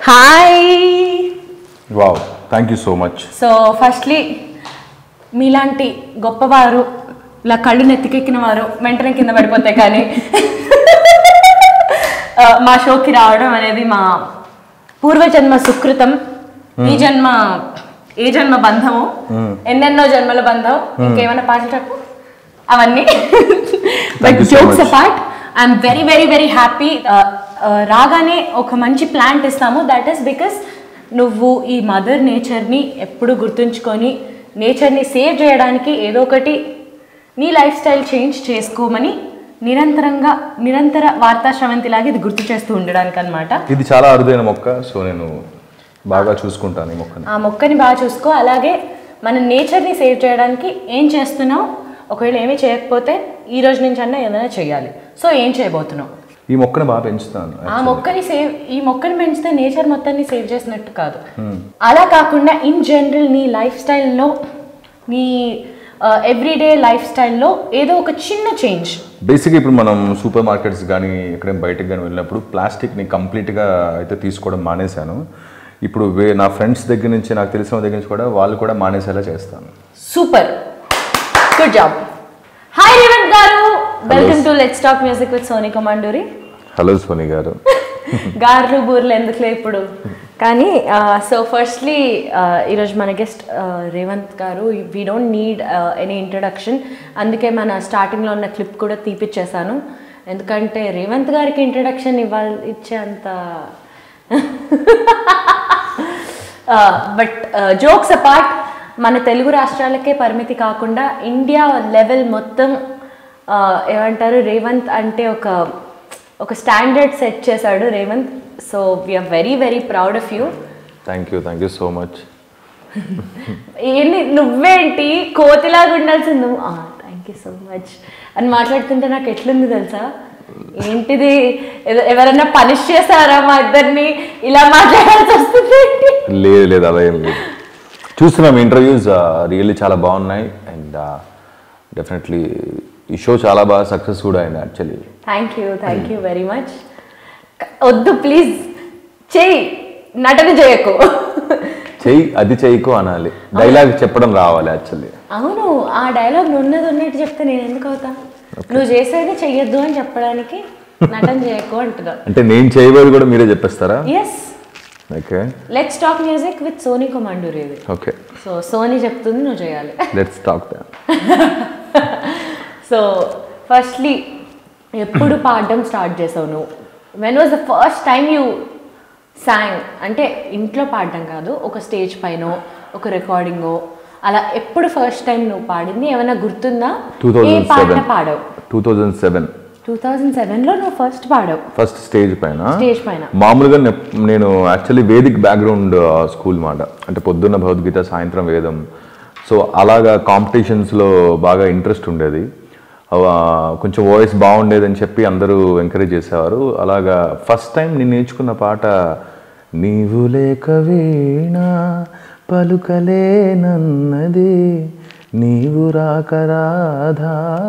Hi wow thank you so much so firstly మీలాంటి గొప్పవారు ఇలా కళ్ళు నెత్తికెక్కిన వారు వెంటనే కింద పడిపోతాయి కానీ ఆ, మా షోకి రావడం అనేది మా పూర్వజన్మ సుకృతం ఈ జన్మ ఏ జన్మ బంధము ఎన్నెన్నో జన్మల బంధం ఇంకేమైనా పాటలు చెప్పు అవన్నీ but Thank you so jokes much. Apart I'm very very very happy రాగానే ఒక మంచి ప్లాంట్ ఇస్తాము దట్ ఈస్ బికాస్ నువ్వు ఈ మదర్ నేచర్ని ఎప్పుడు గుర్తుంచుకొని నేచర్ని సేవ్ చేయడానికి ఏదో ఒకటి నీ లైఫ్ స్టైల్ చేంజ్ చేసుకోమని నిరంతరంగా నిరంతర వార్తా శ్రవంతిలాగా ఇది గుర్తు చేస్తూ ఉండడానికి అనమాట ఇది చాలా అరుదైన మొక్క సో నేను బాగా చూసుకుంటాను ఈ మొక్కని ఆ మొక్కని బాగా చూసుకో అలాగే మన నేచర్ని సేవ్ చేయడానికి ఏం చేస్తున్నావు ఒకవేళ ఏమీ చేయకపోతే ఈ రోజు నుంచి అన్నా ఏదైనా చేయాలి సో ఏం చేయబోతున్నావు ఈ మొక్కని బాగా పెంచుతాను ఆ మొక్కని సేవ్ ఈ మొక్కని పెంచితే నేచర్ మొత్తాన్ని సేవ్ చేసినట్టు కాదు అలా కాకుండా ఇన్ జనరల్ నీ లైఫ్ స్టైల్లో నీ ఎవ్రీడే లైఫ్ స్టైల్లో ఏదో ఒక చిన్న చేంజ్ బేసిక్గా ఇప్పుడు మనం సూపర్ మార్కెట్స్ కానీ ఎక్కడైనా బయటకు కానీ వెళ్ళినప్పుడు ప్లాస్టిక్ని కంప్లీట్గా అయితే తీసుకోవడం మానేశాను ఇప్పుడు వే నా ఫ్రెండ్స్ దగ్గర నుంచి నాకు తెలిసిన వాళ్ళ దగ్గర నుంచి కూడా వాళ్ళు కూడా మానేసేలా చేస్తాను super good job hi Revanth గారు welcome to let's talk music with Soni Komanduri hello Soni గారు గార్లు బూర్లు ఎందుకులే ఇప్పుడు కానీ సో ఫస్ట్లీ ఈరోజు మన గెస్ట్ రేవంత్ గారు we don't need any introduction అందుకే మన స్టార్టింగ్లో ఉన్న క్లిప్ కూడా తీపిచ్చేసాను ఎందుకంటే రేవంత్ గారికి ఇంట్రడక్షన్ ఇవ్వాలి ఇచ్చే అంత బట్ జోక్స్ అపార్ట్ మన తెలుగు రాష్ట్రాలకే పరిమితి కాకుండా ఇండియా లెవెల్ మొత్తం uh, ఏమంటారు రేవంత్ అంటే ఒక ఒక స్టాండర్డ్ సెట్ చేశాడు Revanth so we are very very proud of you thank you thank you so much ఏంటి నువ్వేంటి కోతిలాగా ఉండాల్సింది నువ్వు థ్యాంక్ యూ సో మచ్ అని మాట్లాడుతుంటే నాకు ఎట్లుంది తెలుసా ఏంటిది ఎవ- ఎవరన్నా పనిష్ చేశారా మా ఇద్దరిని ఇలా మాట్లాడాల్సి వస్తుంది ఏంటి? లేదు లేదు అలా ఏం లేదు చూస్తున్నాం ఇంటర్వ్యూస్ రియల్లీ చాలా బాగున్నాయి అండ్ డెఫినెట్లీ ఈ షో చాలా బాగా సక్సెస్ కూడా అయింది actually thank you thank you very much వద్దు ప్లీజ్ చెయ్యి నటన చేయకు చెయ్యి అది చెయ్యకు అనాలి డైలాగ్ చెప్పడం రావాలి యాక్చువల్లీ అవును ఆ డైలాగ్ ఉన్నది ఉన్నట్టు చెప్తే నేను ఎందుకు అవుతా నువ్వు చేసేది చెయ్యొద్దు అని చెప్పడానికి నటన చేయకు అంటున్నా అంటే నేను చేయబోయేది కూడా మీరే చెప్పేస్తారా yes okay let's talk music with Soni Komandur ఇది ఓకే సో సోనీ చెప్తుంది నువ్వు చేయాలి లెట్స్ టాక్ సో ఫస్ట్లీ ఎప్పుడు పాడడం స్టార్ట్ చేసావు నువ్వు when was the first time you sang అంటే ఇంట్లో పాడడం కాదు ఒక స్టేజ్ పైన ఒక రికార్డింగో అలా ఎప్పుడు ఫస్ట్ టైం నువ్వు పాడింది ఏమైనా గుర్తుందా టూ ఏ థౌజండ్ పాట సెవెన్ పాడావు two thousand seven two thousand సెవెన్లో నువ్వు ఫస్ట్ పాడావు ఫస్ట్ స్టేజ్ పైన స్టేజ్ పైన మామూలుగా నే- నేను యాక్చువల్లీ వేదిక్ బ్యాక్గ్రౌండ్ స్కూల్ మాట అంటే పొద్దున్న భగవద్గీత సాయంత్రం వేదం సో అలాగా కాంపిటీషన్స్లో బాగా ఇంట్రెస్ట్ ఉండేది అవ- కొంచెం వాయిస్ బాగుండేదని చెప్పి అందరూ ఎంకరేజ్ చేసేవారు అలాగా ఫస్ట్ టైం నేను నేర్చుకున్న పాట నీవు లేక వీణ పలుకలేనన్నది నీవు రాక రాధా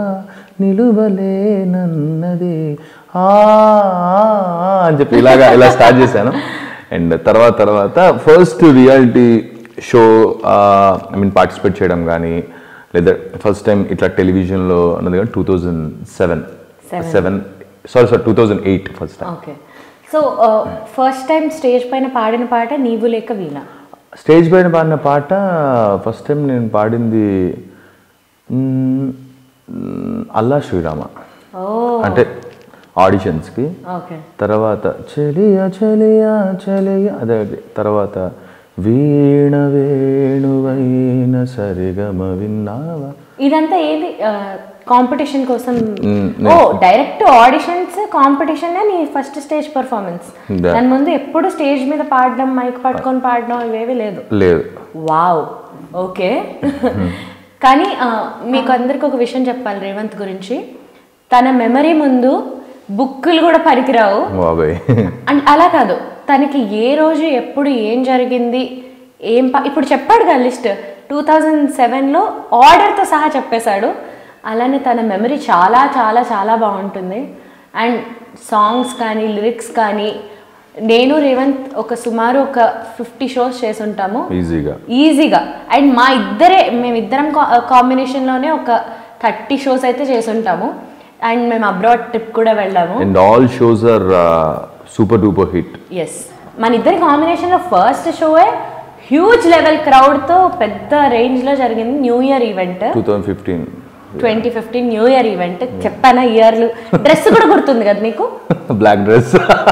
నిలువలేనన్నది ఆ అని చెప్పి ఇలాగా ఇలా స్టార్ట్ చేశాను అండ్ తర్వాత తర్వాత first reality show I mean participate చేయడం కానీ లేదా ఫస్ట్ టైం ఇట్లా టెలివిజన్లో అన్నది కానీ two thousand seven Seven. Seven sorry sorry two thousand eight first time okay so first time stage పైన పాడిన పాట నీవు లేక వీణ స్టేజ్ పైన పాడిన పాట ఫస్ట్ టైం నేను పాడింది మ్, మ్, అల్లా శ్రీరామ ఓ అంటే ఆడిషన్స్కి ఓకే తర్వాత చెలియా చెలియా చెలియా అదే అదే తర్వాత వీణ వేణువైన సరిగమ విన్నావా ఇదంతా ఏది కాంపిటీషన్ కోసం మ్మ్, ఓ డైరెక్ట్ ఆడిషన్స్ కాంపిటీషన్ నీ ఫస్ట్ స్టేజ్ పర్ఫార్మెన్స్ Yeah. దాని ముందు ఎప్పుడు స్టేజ్ మీద పాడడం మైక్ పట్టుకొని పాడడం ఇవేవి లేదు లేదు వావ్ ఓకే కానీ ఆ, మీకు అందరికి ఒక విషయం చెప్పాలి రేవంత్ గురించి తన మెమరీ ముందు బుక్కులు కూడా పనికిరావు బాబాయ్ అండ్ అలా కాదు తనకి ఏ రోజు ఎప్పుడు ఏం జరిగింది ఏం ప- ఇప్పుడు చెప్పాడు కదా లిస్ట్ టూ థౌజండ్ సెవెన్లో ఆర్డర్తో సహా చెప్పేశాడు అలానే తన మెమరీ చాలా చాలా చాలా బాగుంటుంది అండ్ సాంగ్స్ కానీ లిరిక్స్ కానీ నేను రేవంత్ ఒక సుమారు ఒక ఫిఫ్టీ షోస్ చేసి ఉంటాము ఈజీగా ఈజీగా అండ్ మా ఇద్దరే మేమిద్దరం కాంబినేషన్లోనే ఒక థర్టీ షోస్ అయితే చేసి ఉంటాము అండ్ మేము అబ్రాడ్ ట్రిప్ కూడా వెళ్ళాము and all shows are super duper hit yes మన ఇద్దరి కాంబినేషన్లో ఫస్ట్ షోయే హ్యూజ్ లెవెల్ క్రౌడ్తో పెద్ద రేంజ్లో జరిగింది new year event two thousand fifteen twenty fifteen new year event చెప్పానా ఇయర్లు డ్రెస్ కూడా గుర్తుంది కదా నీకు black dress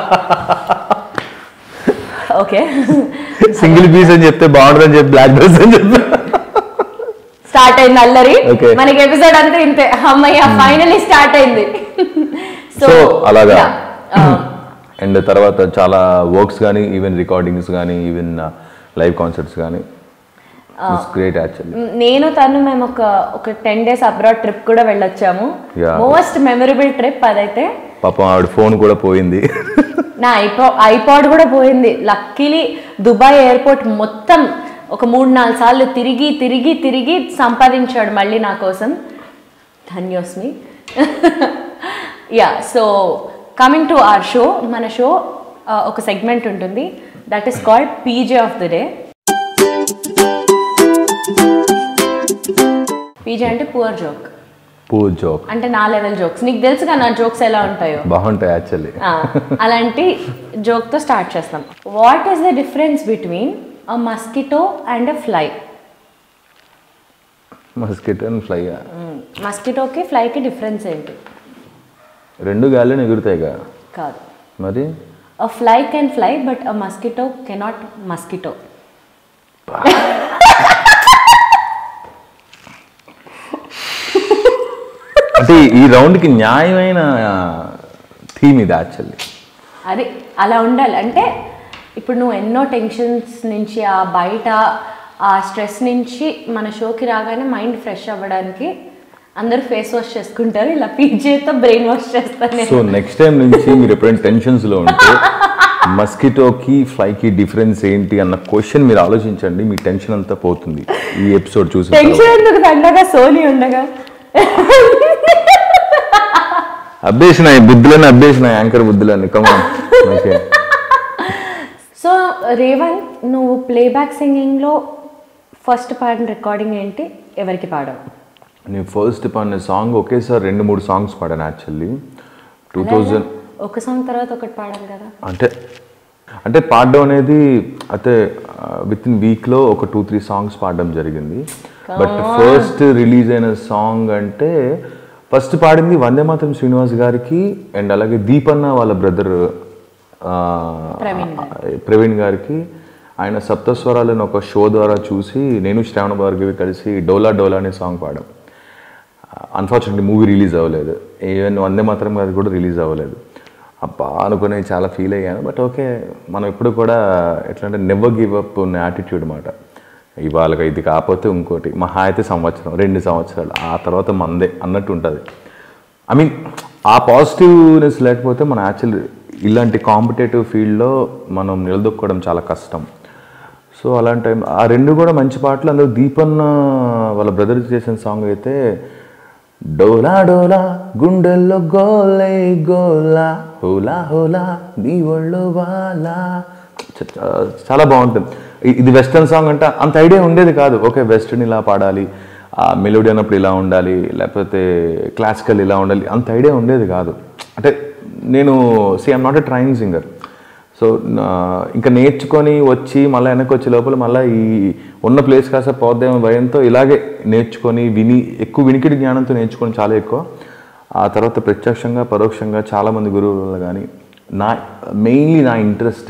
okay single piece అని చెప్తే బాగుంటుందని చెప్పి బ్లాక్ డ్రెస్ అని చెప్పి స్టార్ట్ అయింది అల్లరి Okay. మనకి ఎపిసోడ్ అంతా ఇంతే అమ్మయ్య ఫైనలీ స్టార్ట్ అయింది సో అలాగా yeah, uh, అండ్ తర్వాత చాలా వర్క్స్ కానీ ఈవెన్ రికార్డింగ్స్ కానీ ఈవెన్ లైవ్ కాన్సర్ట్స్ కానీ ఇట్స్ గ్రేట్ యాక్చువల్లీ నేను తను మేము ఒక ఒక టెన్ డేస్ అబ్రాడ్ ట్రిప్ కూడా వెళ్ళొచ్చాము Yeah. మోస్ట్ మెమరబుల్ ట్రిప్ అదైతే పాపం ఆవిడ ఫోన్ కూడా పోయింది నా ఐపా ఐపాడ్ కూడా పోయింది లక్కీలీ దుబాయ్ ఎయిర్పోర్ట్ మొత్తం ఒక మూడు నాలుగు సార్లు తిరిగి తిరిగి తిరిగి సంపాదించాడు మళ్ళీ నా కోసం ధన్యోస్మి yeah so coming to our show మన షో ఒక సెగ్మెంట్ ఉంటుంది that is called PJ of the day PJ అంటే పువర్ జోక్ పూర్ జోక్ అంటే నా లెవెల్ జోక్స్ నీకు తెలుసుగా నా జోక్స్ ఎలా ఉంటాయో బాగుంటాయి యాక్చువల్లీ ఆ, అలాంటి జోక్తో స్టార్ట్ చేస్తాం what is the difference between a mosquito and a fly mosquito and fly మస్కిటోకి ఫ్లైకి డిఫరెన్స్ ఏంటి రెండు గాలిని ఎగురుతాయిగా కాదు మరి a fly can fly but a mosquito cannot mosquito అంటే ఈ రౌండ్కి న్యాయమైన థీమ్ ఇది యాక్చువల్లీ అది అలా ఉండాలి అంటే ఇప్పుడు నువ్వు ఎన్నో టెన్షన్స్ నుంచి ఆ బయట ఆ స్ట్రెస్ నుంచి మన షోకి రాగానే మైండ్ ఫ్రెష్ అవ్వడానికి అందరూ ఫేస్ వాష్ చేసుకుంటారు ఇలా పీజేతో బ్రెయిన్ వాష్ చేస్తాను నేను సో నెక్స్ట్ టైం నుంచి మీరు ఎప్పుడైనా టెన్షన్స్ లో ఉంటే మస్కిటోకి ఫ్లైకి డిఫరెన్స్ ఏంటి అన్న క్వశ్చన్ మీరు ఆలోచించండి మీ టెన్షన్ అంతా పోతుంది ఈ ఎపిసోడ్ చూసిన తర్వాత. టెన్షన్ ఎందుకు దండగా సోని ఉండగా అబ్బేసిన ఈ బుద్ధులని అబ్బేసిన యాంకర్ బుద్ధులని కమాన్ ఓకే సో రేవంత్ నువ్వు ప్లేబ్యాక్ సింగింగ్లో ఫస్ట్ పాడిన రికార్డింగ్ ఏంటి ఎవరికి పాడవు నేను ఫస్ట్ పాడిన సాంగ్ ఒకేసారి రెండు మూడు సాంగ్స్ పాడాను యాక్చువల్లీ టూ థౌజండ్ ఒక సాంగ్ తర్వాత ఒకటి పాడాలి కదా అంటే అంటే పాడడం అనేది అయితే విత్ ఇన్ వీక్లో ఒక టూ త్రీ సాంగ్స్ పాడడం జరిగింది బట్ ఫస్ట్ రిలీజ్ అయిన సాంగ్ అంటే ఫస్ట్ పాడింది వందే మాత్రం శ్రీనివాస్ గారికి అండ్ అలాగే దీపన్న వాళ్ళ బ్రదర్ ప్రవీణ్ ప్రవీణ్ గారికి ఆయన సప్తస్వరాలను ఒక షో ద్వారా చూసి నేను శ్రావణ భార్గవి కలిసి డోలా డోలా అనే సాంగ్ పాడాం అన్ఫార్చునేట్లీ మూవీ రిలీజ్ అవ్వలేదు ఈవెన్ వందే మాత్రం అది కూడా రిలీజ్ అవ్వలేదు అబ్బా అనుకుని చాలా ఫీల్ అయ్యాను బట్ ఓకే మనం ఎప్పుడు కూడా ఎట్లా అంటే నెవర్ గివ్ అప్ ఉన్న యాటిట్యూడ్ అనమాట ఇవాళ ఇది కాకపోతే ఇంకోటి మహా అయితే సంవత్సరం రెండు సంవత్సరాలు ఆ తర్వాత మందే అన్నట్టు ఉంటుంది ఐ మీన్ ఆ పాజిటివ్నెస్ లేకపోతే మనం యాక్చువల్ ఇలాంటి కాంపిటేటివ్ ఫీల్డ్లో మనం నిలదొక్కోవడం చాలా కష్టం సో అలాంటి టైం ఆ రెండు కూడా మంచి పాటలు అందులో దీపన్న వాళ్ళ బ్రదర్ చేసిన సాంగ్ అయితే డోలా డోలా గుండెల్లో గోలే గోలా హోలా హోలా నీ ఒళ్ళు వాలా చ- చ- చాలా బాగుంటుంది ఇ- ఇది వెస్ట్రన్ సాంగ్ అంటే అంత ఐడియా ఉండేది కాదు ఓకే వెస్ట్రన్ ఇలా పాడాలి ఆ మెలోడీ అన్నప్పుడు ఇలా ఉండాలి లేకపోతే క్లాసికల్ ఇలా ఉండాలి అంత ఐడియా ఉండేది కాదు అంటే నేను see I'm not a train singer so నా- ఇంకా నేర్చుకొని వచ్చి మళ్ళీ వెనక్కి వచ్చే లోపల మళ్ళీ ఈ ఉన్న ప్లేస్ కాస్త పోద్దేమో భయంతో ఇలాగే నేర్చుకొని విని ఎక్కువ వినికిడి జ్ఞానంతో నేర్చుకొని చాలా ఎక్కువ ఆ తర్వాత ప్రత్యక్షంగా పరోక్షంగా చాలామంది గురువులు కానీ నా మెయిన్లీ నా ఇంట్రెస్ట్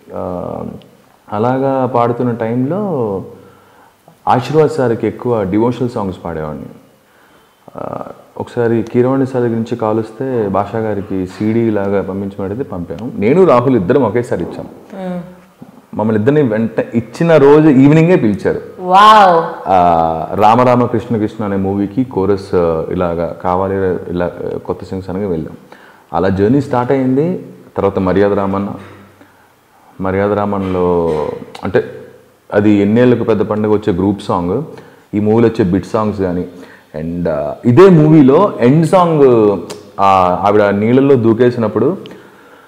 అలాగా పాడుతున్న టైంలో ఆశీర్వాద్ సార్కి ఎక్కువ డివోషనల్ సాంగ్స్ పాడేవాడిని ఆ, ఒకసారి కీరవాణి సార్ దగ్గర నుంచి కాల్ వస్తే భాషా గారికి సీడీ లాగా పంపించమడితే పంపాము నేను రాహుల్ ఇద్దరం ఒకేసారి ఇచ్చాం మమ్మల్ని ఇద్దరిని వెంట ఇచ్చిన రోజు ఈవినింగే పిలిచారు వావ్ ఆ, రామరామ కృష్ణ కృష్ణ అనే మూవీకి కోరస్ ఆ, ఇలాగా కావాలి ఇలా ఆ, కొత్త సింగ్స్ అనగా వెళ్ళాం అలా జర్నీ స్టార్ట్ అయింది తర్వాత మర్యాద రామన్న మర్యాద రామన్లో అంటే అది ఎన్నేళ్ళకు పెద్ద పండుగ వచ్చే గ్రూప్ సాంగ్ ఈ మూవీలో వచ్చే బిట్ సాంగ్స్ కానీ అండ్ ఇదే మూవీలో ఎండ్ సాంగ్ ఆవిడ నీళ్ళల్లో దూకేసినప్పుడు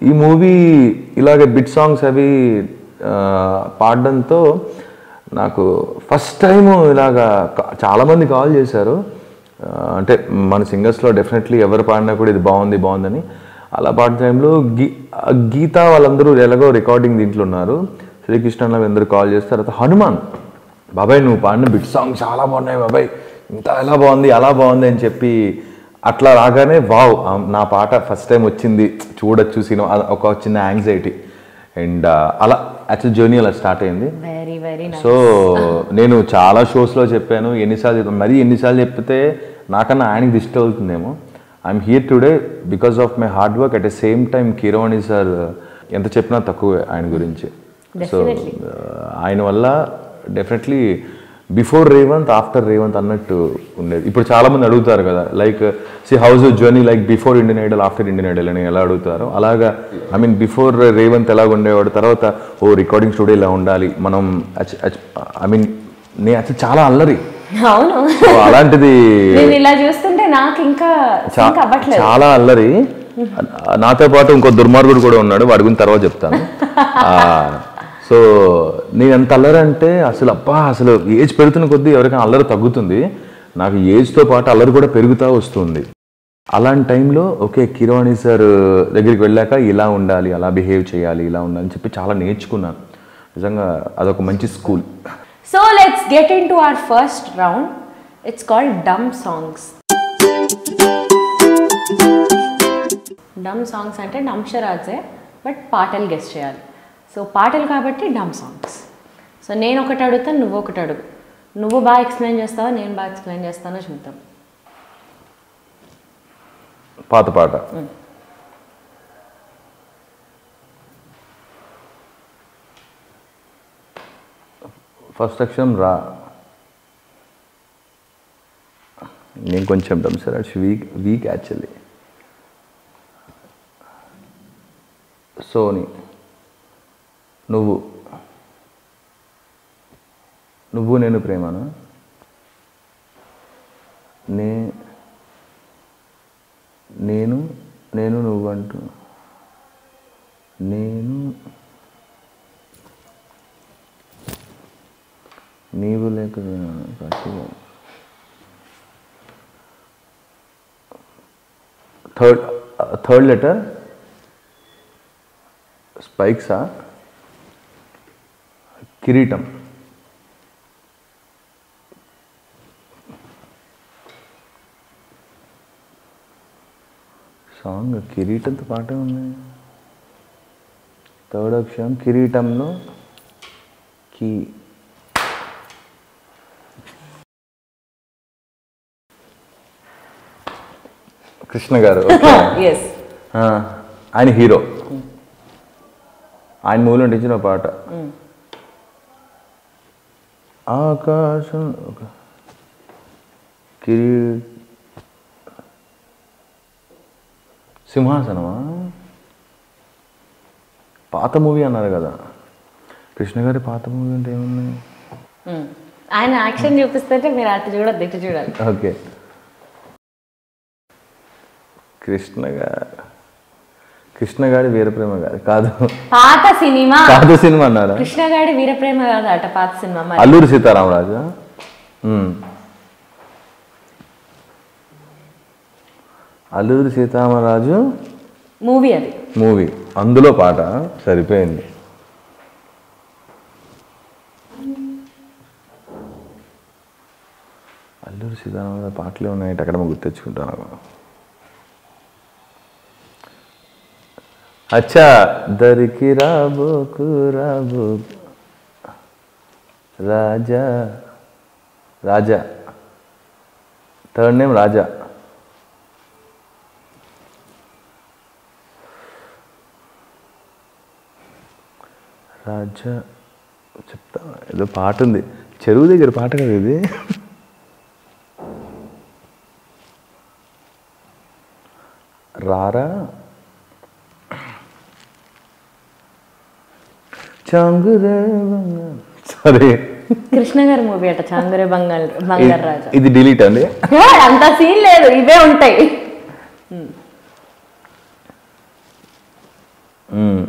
ఈ మూవీ ఇలాగే బిట్ సాంగ్స్ అవి ఆ, పాడడంతో నాకు ఫస్ట్ టైం ఇలాగా కా- చాలామంది కాల్ చేశారు ఆ, అంటే మన సింగర్స్లో డెఫినెట్లీ ఎవరు పాడినా కూడా ఇది బాగుంది బాగుందని అలా పాడిన టైంలో గీ ఆ గీత వాళ్ళందరూ ఎలాగో రికార్డింగ్ దీంట్లో ఉన్నారు శ్రీకృష్ణ అందరూ కాల్ చేస్తారు తర్వాత హనుమాన్ బాబాయ్ నువ్వు పాడిన బిట్ సాంగ్ చాలా బాగున్నాయి బాబాయ్ ఇంత ఎలా బాగుంది అలా బాగుంది అని చెప్పి అట్లా రాగానే వావ్ ఆ, నా పాట ఫస్ట్ టైం వచ్చింది చూడొచ్చు సినిమా అలా ఒక చిన్న యాంగ్జైటీ అండ్ అలా యాక్చువల్ జర్నీ అలా స్టార్ట్ అయింది వెరీ వెరీ నైస్ సో నేను చాలా షోస్లో చెప్పాను ఎన్నిసార్లు చెప్పాను మరీ ఎన్నిసార్లు చెప్తే నాకన్నా ఆయనకి దిష్టి అవుతుందేమో I'm here today because of my hard work at the same time Keeravani sir ఎంత చెప్పినా తక్కువే ఆయన గురించి సో ఆయన వల్ల definitely before Revanth after Revanth అన్నట్టు ఉండేది ఇప్పుడు చాలా మంది అడుగుతారు కదా like see how's journey like before Indian Idol after Indian Idol అని ఎలా అడుగుతారో అలాగా ఐ మీన్ బిఫోర్ రేవంత్ ఎలాగ ఉండేవాడు తర్వాత ఓ రికార్డింగ్ స్టూడియో ఇలా ఉండాలి మనం ఐ మీన్ నేను అసలు చాలా అల్లరి అవును సో అలాంటిది నేను ఇలా చూస్తుంటే నాకు ఇంకా చా- సింక్ అవ్వట్లేదు చాలా అల్లరి నాతో పాటు ఇంకో దుర్మార్గుడు కూడా ఉన్నాడు వాడి గురించి తర్వాత చెప్తాను ఆ, సో నేను ఎంత అల్లరి అంటే అసలు అబ్బా అసలు ఏజ్ పెరుగుతున్న కొద్దీ ఎవరికైనా అల్లరి తగ్గుతుంది నాకు ఏజ్తో పాటు అల్లరి కూడా పెరుగుతూ వస్తుంది అలాంటి టైంలో ఓకే కిరోణి సార్ దగ్గరికి వెళ్ళాక ఇలా ఉండాలి అలా బిహేవ్ చేయాలి ఇలా ఉండాలి అని చెప్పి చాలా నేర్చుకున్నాను నిజంగా అదొక మంచి school so let's get into our first round it's called dumb songs dumb songs అంటే డంషరాజే బట్ పాటలు గెస్ట్ చేయాలి సో పాటలు కాబట్టి డమ్ సాంగ్స్ సో నేను ఒకటి అడుగుతాను నువ్వు ఒకటి అడుగు నువ్వు బాగా ఎక్స్ప్లెయిన్ చేస్తావా నేను బాగా ఎక్స్ప్లెయిన్ చేస్తానో చూద్దాం పాత పాట ఫస్ట్ అక్షరం రా నేను కొంచెం dumb charades weak weak actually Soni నువ్వు నువ్వు నేను ప్రేమనా నే నేను నేను నువ్వు అంటూ నేను నీవు లేక థర్డ్ థర్డ్ లెటర్ స్పైక్సా కిరీటం సాంగ్ కిరీటంతో పాటే ఉంది థర్డ్ అక్షరం కిరీటంలో కి కృష్ణ గారు okay. ఎస్ ఆ, ఆయన హీరో ఆయన మూవీలో నటించిన పాట ఆకాశం ఒక కిరీ సింహాసనమా పాత మూవీ అన్నారు కదా కృష్ణ గారి పాత మూవీ అంటే ఏమున్నాయి ఆయన యాక్షన్ చూపిస్తుంటే మీరు అటు చూడద్దు ఇటు చూడాలి ఓకే కృష్ణ గారు కృష్ణ గారి వీరప్రేమ గారు కాదు పాత సినిమా కాదు సినిమా అన్నారా కృష్ణగాడి వీరప్రేమ కాదు అట పాత సినిమా మరి అల్లూరి సీతారామరాజు మ్మ్. అల్లూరి సీతారామరాజు మూవీ అది మూవీ అందులో పాట సరిపోయింది అల్లూరి సీతారామరాజు పాటలే ఉన్నాయి అక్కడ గుర్తు తెచ్చుకుంటాను అచ్చా దరికి రాబోకు రాబోకు రాజా రాజా థర్డ్ నేమ్ రాజా రాజా చెప్తా ఏదో పాట ఉంది చెరువు దగ్గర పాట కదా ఇది రారా చాంగురే సరే కృష్ణ గారి మూవీ అట చాంగురే బంగారు బంగారు రాజా ఇది డిలీట్ అండి ఏ, అంత సీన్ లేదు ఇవే ఉంటాయి మ్మ్.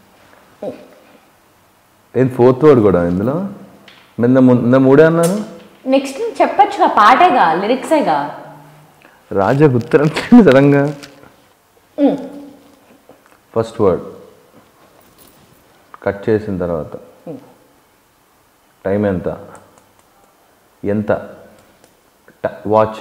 ఏం ఫోర్త్ వర్డ్ కూడా ఇందులో నిన్న ము- నిన్న మూడే అన్నారు నెక్స్ట్ చెప్పొచ్చుగా పాటేగా లిరిక్సేగా రాజా గుర్తురం సడన్గా ఫస్ట్ వర్డ్ కట్ చేసిన తర్వాత టైం ఎంత ఎంత ట- వాచ్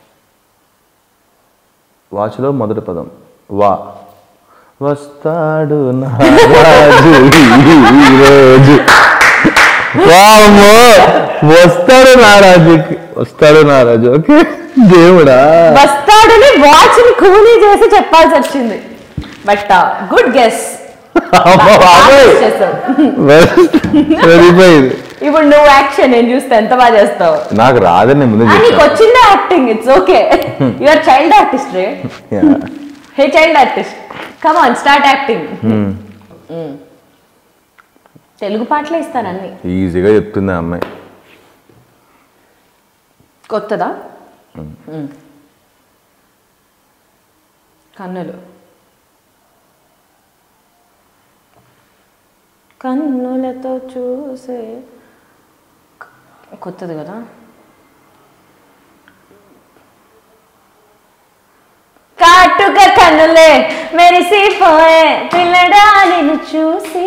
వాచ్లో మొదటి పదం వా వస్తాడు నా రాజు ఈరోజు వామ్మో వస్తాడు నా రాజుకి వస్తాడు నా రాజు ఓకే దేవుడా వస్తాడని వాచ్ ని కూలీ చేసి చెప్పాల్సి వచ్చింది బట్ గుడ్ గెస్ అమ్మ బాబోయ్. సరిపోయింది ఇప్పుడు నువ్వు యాక్షన్ నేను చూస్తే ఎంత బాగా చేస్తావు నాకు రాదని నేను ముందే ఆ, నీకు చెప్తాను వచ్చిందే acting it's okay your child artist రే hey child artist come on start acting Telugu పాటలే ఇస్తాను అన్ని ఈజీగా చెప్తుంది ఆ అమ్మాయి కొత్తదా మ్మ్. కన్నులు కన్నులతో చూసే కొత్తది కదా కాటుక కన్నులే మెరిసిపోయే పిల్లడా నిన్ను చూసి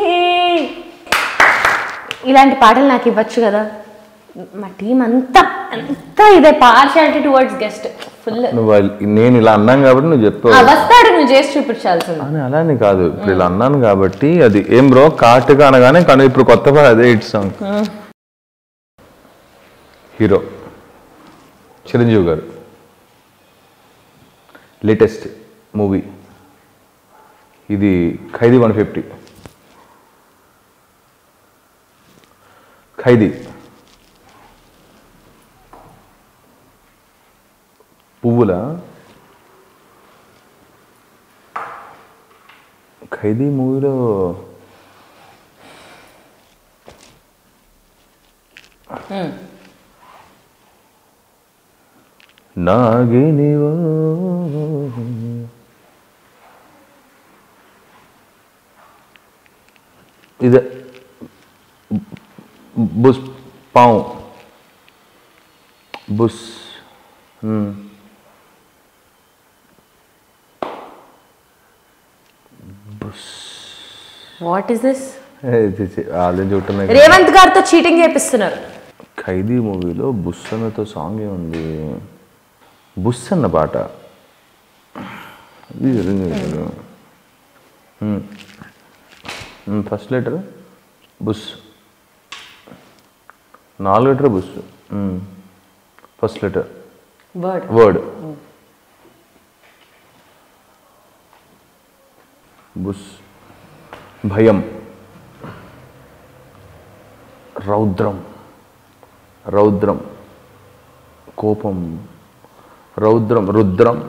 ఇలాంటి పాటలు నాకు ఇవ్వచ్చు కదా మా టీం అంతా అంతా ఇదే పార్షాలిటీ టువర్డ్స్ గెస్ట్ ఫుల్ నువ్వు వాళ్ళు- నేను ఇలా అన్నాను కాబట్టి నువ్వు చెప్పావు వస్తాడు నువ్వు చేసి చూపించాల్సింది అని అలానే కాదు ఇప్పుడు ఇలా అన్నాను కాబట్టి అది ఏం బ్రో కాటుగా అనగానే కానీ ఇప్పుడు కొత్త పాట అదే హిట్ సాంగ్ హీరో చిరంజీవి గారు లేటెస్ట్ మూవీ ఇది ఖైదీ వన్ ఫిఫ్టీ ఖైదీ పువ్వుల ఖైదీ మూవీలో నాగినివో ఇది బుస్ పావు బుస్ మ్మ్. వాట్ ఈస్ దిస్ ఆల్రెడీ చూడటమే రేవంత్ గారితో చీటింగ్ చేపిస్తున్నారు ఖైదీ మూవీలో బుస్ అన్నతో సాంగ్ ఏముంది బుస్ అన్న పాట ఫస్ట్ లెటర్ బుస్ నాలుగు లెటర్ బుస్ ఫస్ట్ లెటర్ వర్డ్ వర్డ్ బుస్ భయం రౌద్రం రౌద్రం కోపం రౌద్రం రుద్రం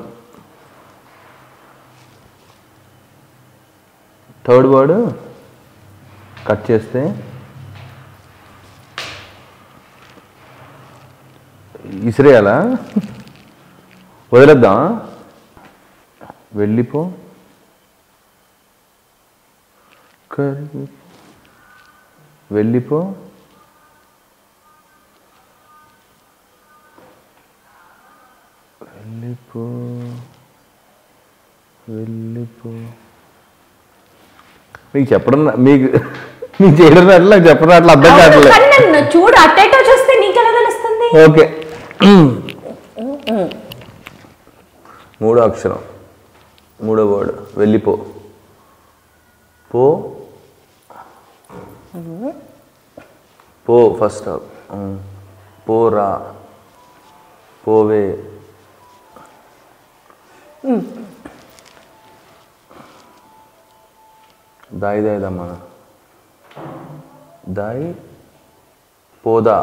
థర్డ్ వర్డ్ కట్ చేస్తే ఇసిరేయాలా వదిలేద్దాం వెళ్ళిపో కరిగి వెళ్ళిపో వెళ్ళిపో వెళ్ళిపో మీకు చెప్పడం నా- మీకు మీకు చేయడం అట్లా నాకు చెప్పడం అట్లా అర్థం కావట్లేదు కానీ నన్ను చూడు అట్టేటో చూస్తే నీకెలా తెలుస్తుంది ఓకే మూడో అక్షరం మూడో వర్డ్ వెళ్ళిపో పో పో ఫస్ట్ పోరా పోవే దాయి దాయి దమ్మా దాయి పోదా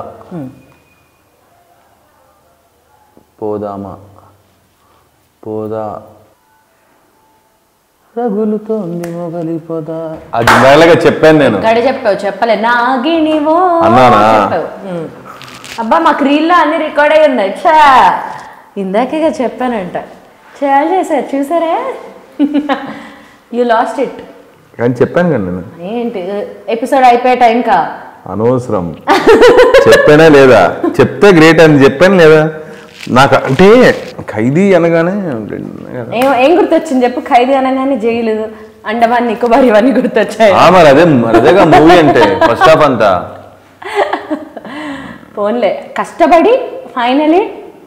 పోదామా పోదా రగులుతోంది మొగలి పోదా అది ఇందాకలాగా చెప్పాను నేను గడి చెప్పావు చెప్పలే నాగినివో అన్నానా? చెప్పావు ఉమ్. అబ్బా మాకు రీల్లో అన్ని రికార్డ్ అయి ఉన్నాయి చా ఇందాకే చెప్పానంట చాలా చేశారు చూసారా యూ లాస్ట్ ఇట్ కానీ చెప్పాను కదా నేను ఏంటి ఎపిసోడ్ అయిపోయే టైంకా అనవసరం చెప్పానా లేదా చెప్తే గ్రేట్ అని చెప్పాను లేదా నాకు అంటే ఖైదీ అనగానే ఏం ఏం గుర్తొచ్చింది చెప్పు ఖైదీ అనగానే జైలు అండమాన్ నికోబార్ ఇవన్నీ గుర్తొచ్చాయి ఆ, మరి అదే మరి అదేగా మూవీ అంటే ఫస్ట్ హాఫ్ అంతా ఫోన్లే కష్టపడి ఫైనలీ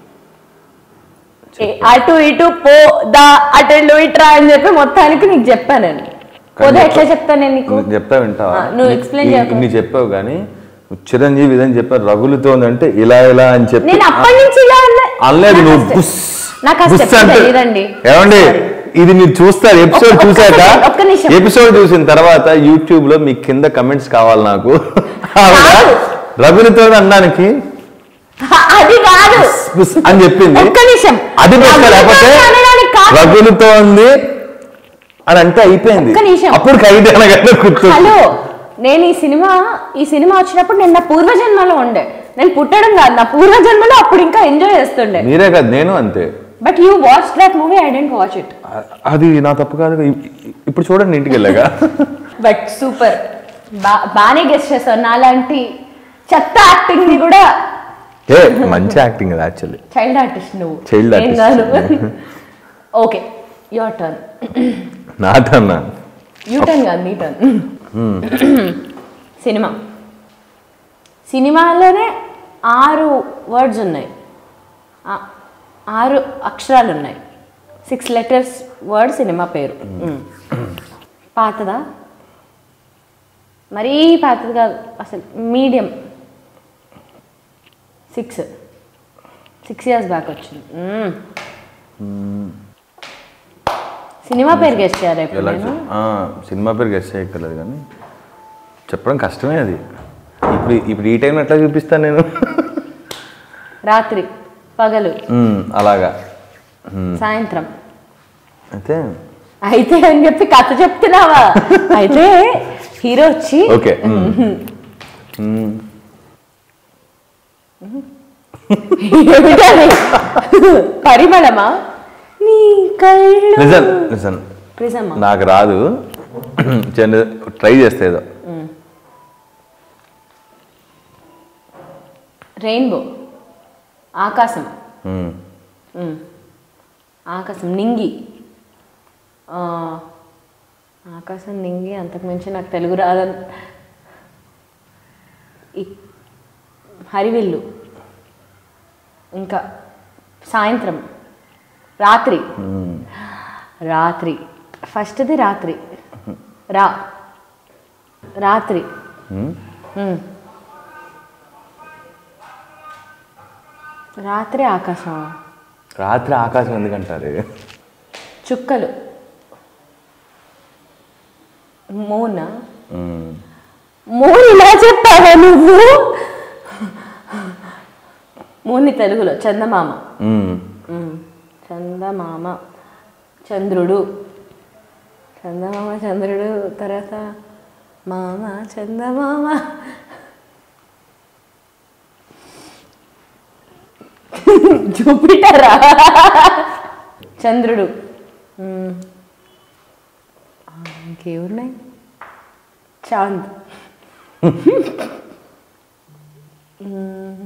అటు ఇటు పో దా అటు ఇల్లు ఇట్రా అని చెప్పి మొత్తానికి నీకు చెప్పాను నేను పోదా ఎట్లా చెప్తాను నేను నీకు నువ్వు చెప్తా వింటావా ఆ, నువ్వు explain ఇ- చేయకు. ఇన్ని చెప్పావు కానీ చిరంజీవి ఇదని చెప్పారు రగులుతో అంటే ఇలా ఇలా అని చెప్పి నేను అప్పటి నుంచి ఇలా అన్నా- అనలేదు నాకు నువ్వు అసలు- బుస్ నాకు అసలు బుస్ చెప్పు అంటే తెలియదండి. ఏమండి ఇది మీరు చూస్తారు ఎపిసోడ్ ఒక్క చూసాక second, ఒక్క నిమిషం. ఎపిసోడ్ చూసిన తర్వాత యూట్యూబ్ లో మీ కింద కమెంట్స్ కావాలి నాకు ఆవిడ కాదు. రగులుతో అనడానికి అది కాదు బుస్ అని చెప్పింది ఒక్క నిమిషం అది బెస్ట్ రగులుతో లేకపోతే అనడానికి కాదు. రగులుతో ఉంది అని అంటే అయిపోయింది ఒక్క నిమిషం. అప్పుడు ఖైదీ అనగానే గుర్తు హలో నేను ఈ సినిమా ఈ సినిమా వచ్చినప్పుడు నేను నా పూర్వజన్మలో ఉండే నేను పుట్టడం కాదు నా పూర్వజన్మలో అప్పుడు ఇంకా ఎంజాయ్ చేస్తుండే మీరే కాదు నేను అంతే but you watch that movie I didn't watch it అ- అది నా తప్పు కాదు ఇ- ఇ- ఇప్పుడు చూడండి ఇంటికి వెళ్ళాగా బట్ సూపర్ బా బాగానే గెస్ట్ చేస్తావు నాలాంటి చెత్త యాక్టింగ్ ని కూడా ఏ మంచి యాక్టింగ్ అది యాక్చువల్లీ చైల్డ్ ఆర్టిస్ట్ నువ్వు Child ఏం artist. కాదు ఓకే యువర్ టర్న్ నాటన్నా యూ టర్న్ కాదు నీ టర్న్ సినిమా సినిమాలోనే ఆరు వర్డ్స్ ఉన్నాయి ఆ- ఆరు అక్షరాలు ఉన్నాయి సిక్స్ లెటర్స్ వర్డ్ సినిమా పేరు మ్మ్. పాతదా మరీ పాతది కాదు అసలు medium six six years back వచ్చింది మ్మ్. సినిమా పేరు గెస్ట్ చేయాలి ఇప్పుడు ఎలా నేను చెప్- ఆ, సినిమా పేరు గెస్ట్ చేయక్కర్లేదు కానీ చెప్పడం కష్టమే అది ఇప్పుడు ఇప్పుడు ఈ టైంలో ఎట్లా చూపిస్తాను నేను రాత్రి పగలు మ్మ్, అలాగా సాయంత్రం అయితే అయితే అని చెప్పి కథ చెప్తున్నావా అయితే హీరో వచ్చి ఓకే మ్మ్. ఏమిటది? పరిమళమా నీ కళ్ళు నిజం నిజం ప్రిజమా నాకు రాదు చిన్న ట్రై చేస్తే ఏదో రెయిన్బో ఆకాశం మ్మ్. మ్మ్. ఆకాశం నింగి ఆ, ఆకాశం నింగి అంతకుమించి నాకు తెలుగు రాదని ఈ- హరివిల్లు ఇంకా సాయంత్రం రాత్రి రాత్రి ఫస్ట్ది రాత్రి రా రాత్రి మ్మ్. మ్మ్. రాత్రి ఆకాశం రాత్రి ఆకాశం ఎందుకంటారు చుక్కలు మూన మ్మ్. మూన్ ఇలా చెప్పావా నువ్వు మూని తెలుగులో చందమామ మ్మ్. మ్మ్. చందమామ చంద్రుడు చందమామ చంద్రుడు తర్వాత మామ చందమామ జూపిటరా చంద్రుడు మ్మ్. ఆ, ఇంకేమున్నాయి చాంద్ మ్మ్.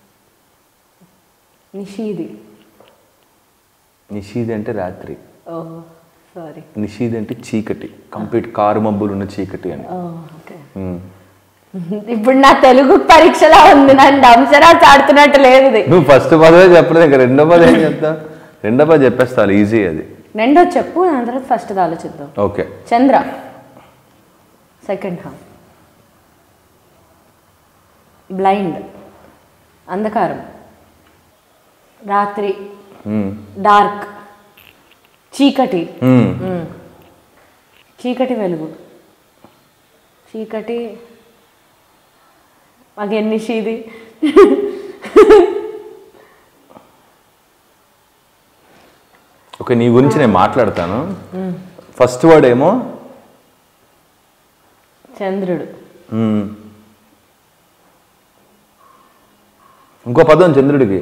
నిషీది నిషీది అంటే రాత్రి ఓహో సారీ నిషీది అంటే చీకటి కంప్లీట్ కారు మబ్బులు ఉన్న చీకటి అని ఓ ఓకే మ్మ్. ఇప్పుడు నా తెలుగు పరీక్షలా ఉంది నన్ను అంశరాలు ఆడుతున్నట్టు లేదు ఇది నువ్వు ఫస్ట్ పదవే చెప్పలేదు ఇంకా రెండో పదవి ఏం చెప్తా రెండో పది చెప్పేస్తాను ఈజీ అది రెండో చెప్పు దాని తర్వాత ఫస్ట్ ఆలోచిద్దాం okay Chandra second half blind అంధకారం రాత్రి మ్మ్. డార్క్ చీకటి మ్మ్. మ్మ్. చీకటి వెలుగు చీకటి అగైన్ నిషీది ఓకే నీ గురించి నేను మాట్లాడతాను ఫస్ట్ వర్డ్ ఏమో చంద్రుడు మ్మ్. ఇంకో పదం చంద్రుడికి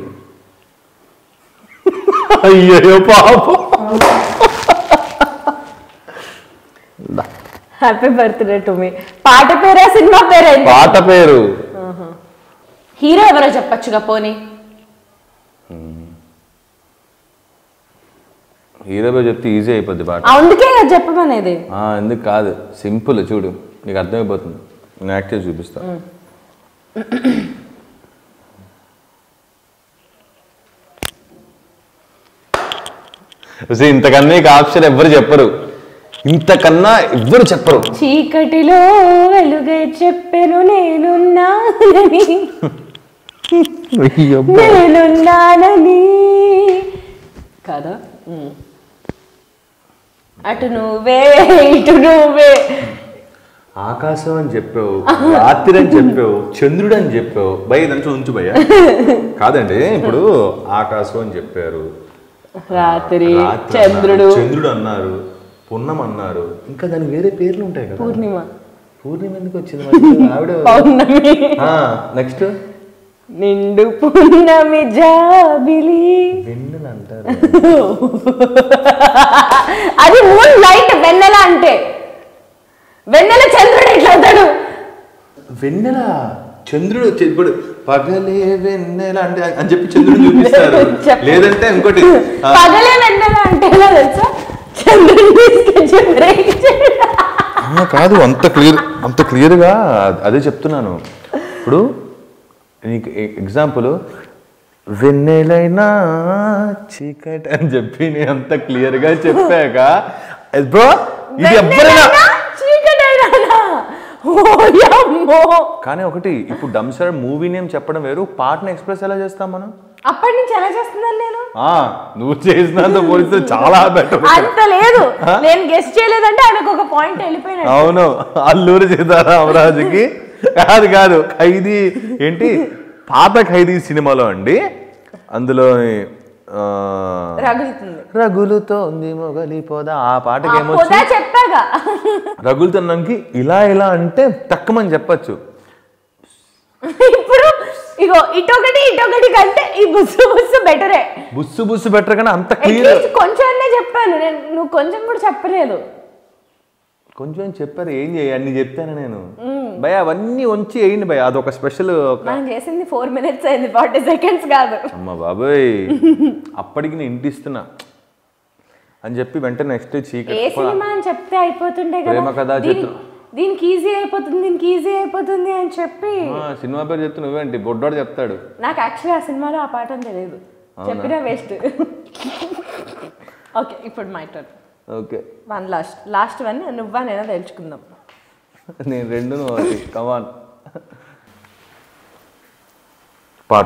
అయ్యో పాప హ్యాపీ బర్త్డే టు మీ పాట పేరా సినిమా పేరా పాట పేరు హీరో ఎవరో చెప్పొచ్చుగా పోనీ హీరో పేరు చెప్తే ఈజీ అయిపోద్ది పాట అందుకే కదా చెప్పమనేది ఆ, ఎందుకు కాదు సింపుల్ చూడు నీకు అర్థమైపోతుంది నేను యాక్ట్ చేసి చూపిస్తా See, ఇంతకన్నా నీకు ఆప్షన్ ఎవ్వరు చెప్పరు ఇంతకన్నా ఎవ్వరు చెప్పరు చీకటిలో వెలుగై చెప్పెను నేనున్నానని నేనున్నానని కదా ఉమ్. అటు నువ్వే ఇటు నువ్వే ఆకాశం అని చెప్పావు రాత్రి అని చెప్పావు చంద్రుడు అని చెప్పావు భయ దాంట్లో ఉంచు భయ్య కాదండి ఇప్పుడు ఆకాశం అని చెప్పారు రాత్రి రాత్రి చంద్రుడు అన్నారు, చంద్రుడు అన్నారు పున్నం అన్నారు ఇంకా దానికి వేరే పేర్లు ఉంటాయి కదా పూర్ణిమ పూర్ణిమ ఎందుకు వచ్చింది మధ్యలో? ఆవిడ పౌర్ణమి నెక్స్ట్ నిండు పున్నమి జాబిలి వెన్నెల అంటారు అది మూన్ లైట్ వెన్నెల అంటే వెన్నెల చంద్రుడు ఎట్లా అవుతాడు వెన్నెల చంద్రుడు చె- ఇప్పుడు పగలే వెన్నెల అంటే అని చెప్పి చంద్రుడు చూపిస్తారు చెప్పు. లేదంటే ఇంకోటి ఆ, పగలే వెన్నెల అంటే ఎలా తెలుసా చంద్రుడిని తీసుకొచ్చి break చేయడం. ఆ, కాదు అంత క్లియర్ అంత క్లియర్గా అదే చెప్తున్నాను ఇప్పుడు నీకు ఎగ్జాంపుల్ వెన్నెలైనా చీకటి అని చెప్పి నేను అంత క్లియర్గా చెప్పాక బ్రో ఇది ఎవ్వరైనా వెన్నెలైనా, చీకటైనా ఓయమ్మో కానీ ఒకటి ఇప్పుడు డంసర్ మూవీ నేమ్ చెప్పడం వేరు పాటను ఎక్స్ప్రెస్ ఎలా చేస్తాం మనం అప్పటి నుంచి ఎలా చేస్తున్నాను నేను ఆ నువ్వు చేసినంత పోలిస్తే చాలా బెటర్ అంత లేదు నేను గెస్ట్ చేయలేదంటే ఆయనకు ఒక పాయింట్ వెళ్ళిపోయినాడు అవును అల్లూరి సీతారామరాజుకి కాదు కాదు ఖైదీ ఏంటి పాత ఖైదీ సినిమాలో అండి అందులో ఆ, రగులుతుంది రగులుతోంది మొగలిపోదా ఆ పాటకి ఆ ఏమొచ్చు పొద చెప్పాగా రగులుతున్నానికి ఇలా ఇలా అంటే తక్కువని చెప్పచ్చు ఇప్పుడు ఇగో ఇటొకటి ఇటొకటి కంటే ఈ బుస్సు బుస్సు బెటరే బుస్సు బుస్సు బెటర్ కానీ అంత క్లియర్ అట్లీస్ట్ కొంచెం అనే చెప్పాను నేను నువ్వు కొంచెం కూడా చెప్పలేదు కొంచెం చెప్పారు ఏం చేయ అన్ని చెప్తాను నేను భయ అవన్నీ ఉంచి వేయండి భయ అదొక స్పెషల్ మనం చేసింది ఫోర్ మినిట్స్ అయింది ఫార్టీ సెకండ్స్ కాదు అమ్మ బాబోయ్ అప్పటికి నేను ఇంటిస్తున్నా అని చెప్పి వెంటనే నెక్స్ట్ ఏ చీకటి సినిమా అని చెప్తే అయిపోతుండే ప్రేమ కదా కథా దీని- చిత్రం. దీనికి ఈజీ అయిపోతుంది దీనికి ఈజీ అయిపోతుంది అని చెప్పి ఆ, సినిమా పేరు చెప్తే నువ్వేంటి బొడ్డోడు చెప్తాడు నాకు యాక్చువల్లీ ఆ సినిమాలో ఆ పాట అని తెలియదు చెప్పినా వేస్ట్ ఓకే ఇప్పుడు my turn okay one last last one నువ్వా నేనా తెలుసుకుందాం నేను రెండు నువ్వు ఒకటి కమాన్ పాట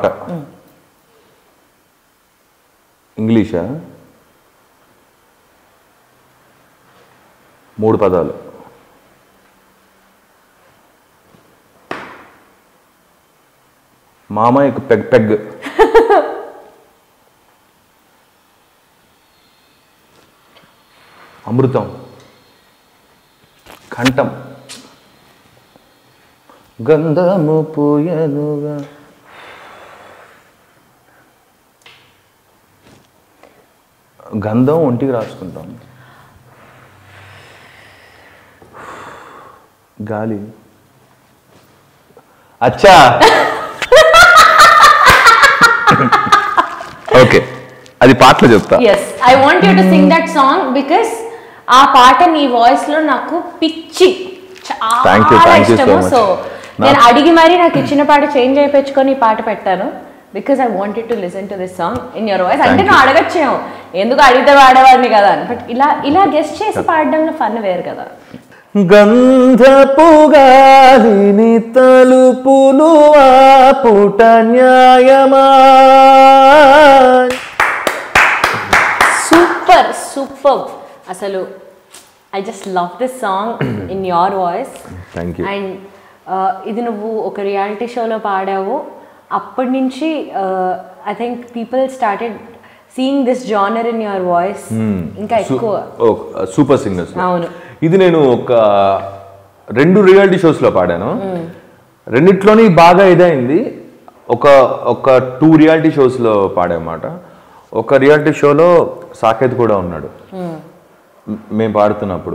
ఇంగ్లీషా మూడు పదాలు మామయ్యకు పెగ్ పెగ్ అమృతం కంఠం గంధము పూయనుగా గంధం ఒంటికి రాసుకుంటాం గాలి అచ్చా ఓకే అది పాటలో చెప్తా yes I want you to sing that song because ఆ పాట నీ వాయిస్ లో నాకు పిచ్చి Thank you, చాలా thank you so ఇష్టము much. సో నేను అడిగి మరీ నాకు ఇచ్చిన పాట చేంజ్ అయిపోయించుకొని ఈ పాట పెట్టాను because I wanted to listen to this song in your voice అంటే Thank నువ్వు అడగచ్చేమో ఎందుకు అడిగితే వాడేవాడిని కదా అని బట్ ఇలా ఇలా గెస్ట్ చేసి పాడడంలో ఫన్ వేరు కదా గంధపు గాలిని తలుపులు ఆపుట న్యాయమా సూపర్ సూపర్ అసలు I just love this song in your voice thank you and ఇది నువ్వు ఒక రియాలిటీ షోలో పాడావు అప్పటి నుంచి I think people started seeing this genre in your voice ఇంకా ఎక్కువ సూపర్ సింగర్స్ అవును ఇది నేను ఒక రెండు రియాలిటీ షోస్లో పాడాను రెండిట్లోని బాగా ఇదైంది ఒక ఒక టూ రియాలిటీ షోస్లో పాడేమాట ఒక రియాలిటీ షోలో సాకేత్ కూడా ఉన్నాడు మ్- మేము పాడుతున్నప్పుడు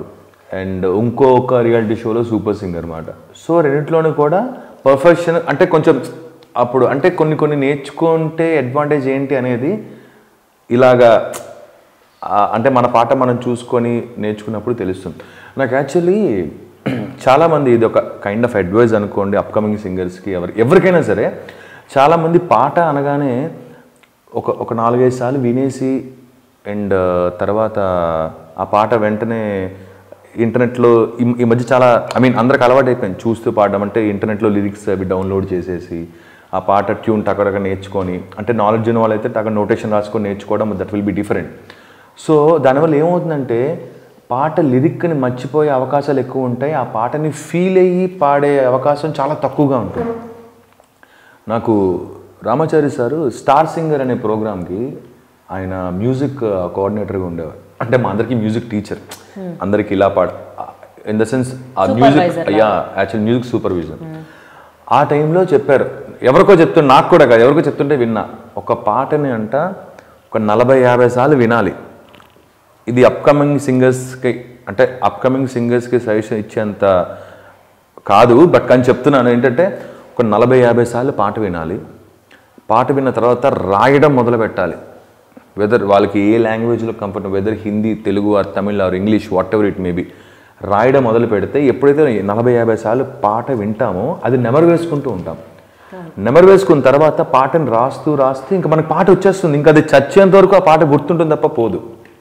అండ్ ఇంకొక రియాలిటీ షోలో సూపర్ సింగర్ అనమాట సో రెండిట్లోనూ కూడా పర్ఫెక్షన్ అంటే కొంచెం అప్పుడు అంటే కొన్ని కొన్ని నేర్చుకుంటే అడ్వాంటేజ్ ఏంటి అనేది ఇలాగా ఆ, అంటే మన పాట మనం చూసుకొని నేర్చుకున్నప్పుడు తెలుస్తుంది నాకు యాక్చువల్లీ చాలామంది ఇది ఒక కైండ్ ఆఫ్ అడ్వైజ్ అనుకోండి అప్కమింగ్ సింగర్స్కి ఎవరి ఎవరికైనా సరే చాలామంది పాట అనగానే ఒక ఒక నాలుగైదు సార్లు వినేసి అండ్ తర్వాత ఆ పాట వెంటనే ఇంటర్నెట్లో ఈ ఈ మధ్య చాలా ఐ మీన్ అందరికి అలవాటు అయిపోయింది చూస్తూ పాడడం అంటే ఇంటర్నెట్లో లిరిక్స్ అవి డౌన్లోడ్ చేసేసి ఆ పాట ట్యూన్ టక్కడక నేర్చుకొని అంటే నాలెడ్జ్ ఉన్న వాళ్ళైతే టక్క నోటేషన్ రాసుకొని నేర్చుకోవడం that will be different so దానివల్ల ఏమవుతుందంటే పాట లిరిక్ని మర్చిపోయే అవకాశాలు ఎక్కువ ఉంటాయి ఆ పాటని ఫీల్ అయ్యి పాడే అవకాశం చాలా తక్కువగా ఉంటుంది నాకు రామాచారి సారు స్టార్ సింగర్ అనే ప్రోగ్రామ్కి ఆయన మ్యూజిక్ కోఆర్డినేటర్గా ఉండేవారు అంటే మా అందరికీ మ్యూజిక్ టీచర్ అందరికి ఇలా పాట ఇన్ ద సెన్స్ ఆ music yeah actual music supervision ఆ టైంలో చెప్పారు ఎవరికో చెప్తుంటే నాకు కూడా కాదు ఎవరికో చెప్తుంటే విన్నా ఒక పాటని అంట ఒక నలభై యాభై సార్లు వినాలి ఇది అప్కమింగ్ సింగర్స్కి అంటే అప్కమింగ్ సింగర్స్కి సజెషన్ ఇచ్చేంత కాదు బట్ కానీ చెప్తున్నాను ఏంటంటే ఒక నలభై యాభై సార్లు పాట వినాలి పాట విన్న తర్వాత రాయడం మొదలు పెట్టాలి వెదర్ వాళ్ళకి ఏ లాంగ్వేజ్లో comfort whether Hindi Telugu or Tamil or English whatever it maybe రాయడం మొదలు పెడితే ఎప్పుడైతే నలభై యాభై సార్లు పాట వింటామో అది నెమరు వేసుకుంటూ ఉంటాం నెమరు వేసుకున్న తర్వాత పాటను రాస్తూ రాస్తూ ఇంకా మనకి పాట వచ్చేస్తుంది ఇంకా అది చచ్చేంత వరకు ఆ పాట గుర్తుంటుంది తప్ప పోదు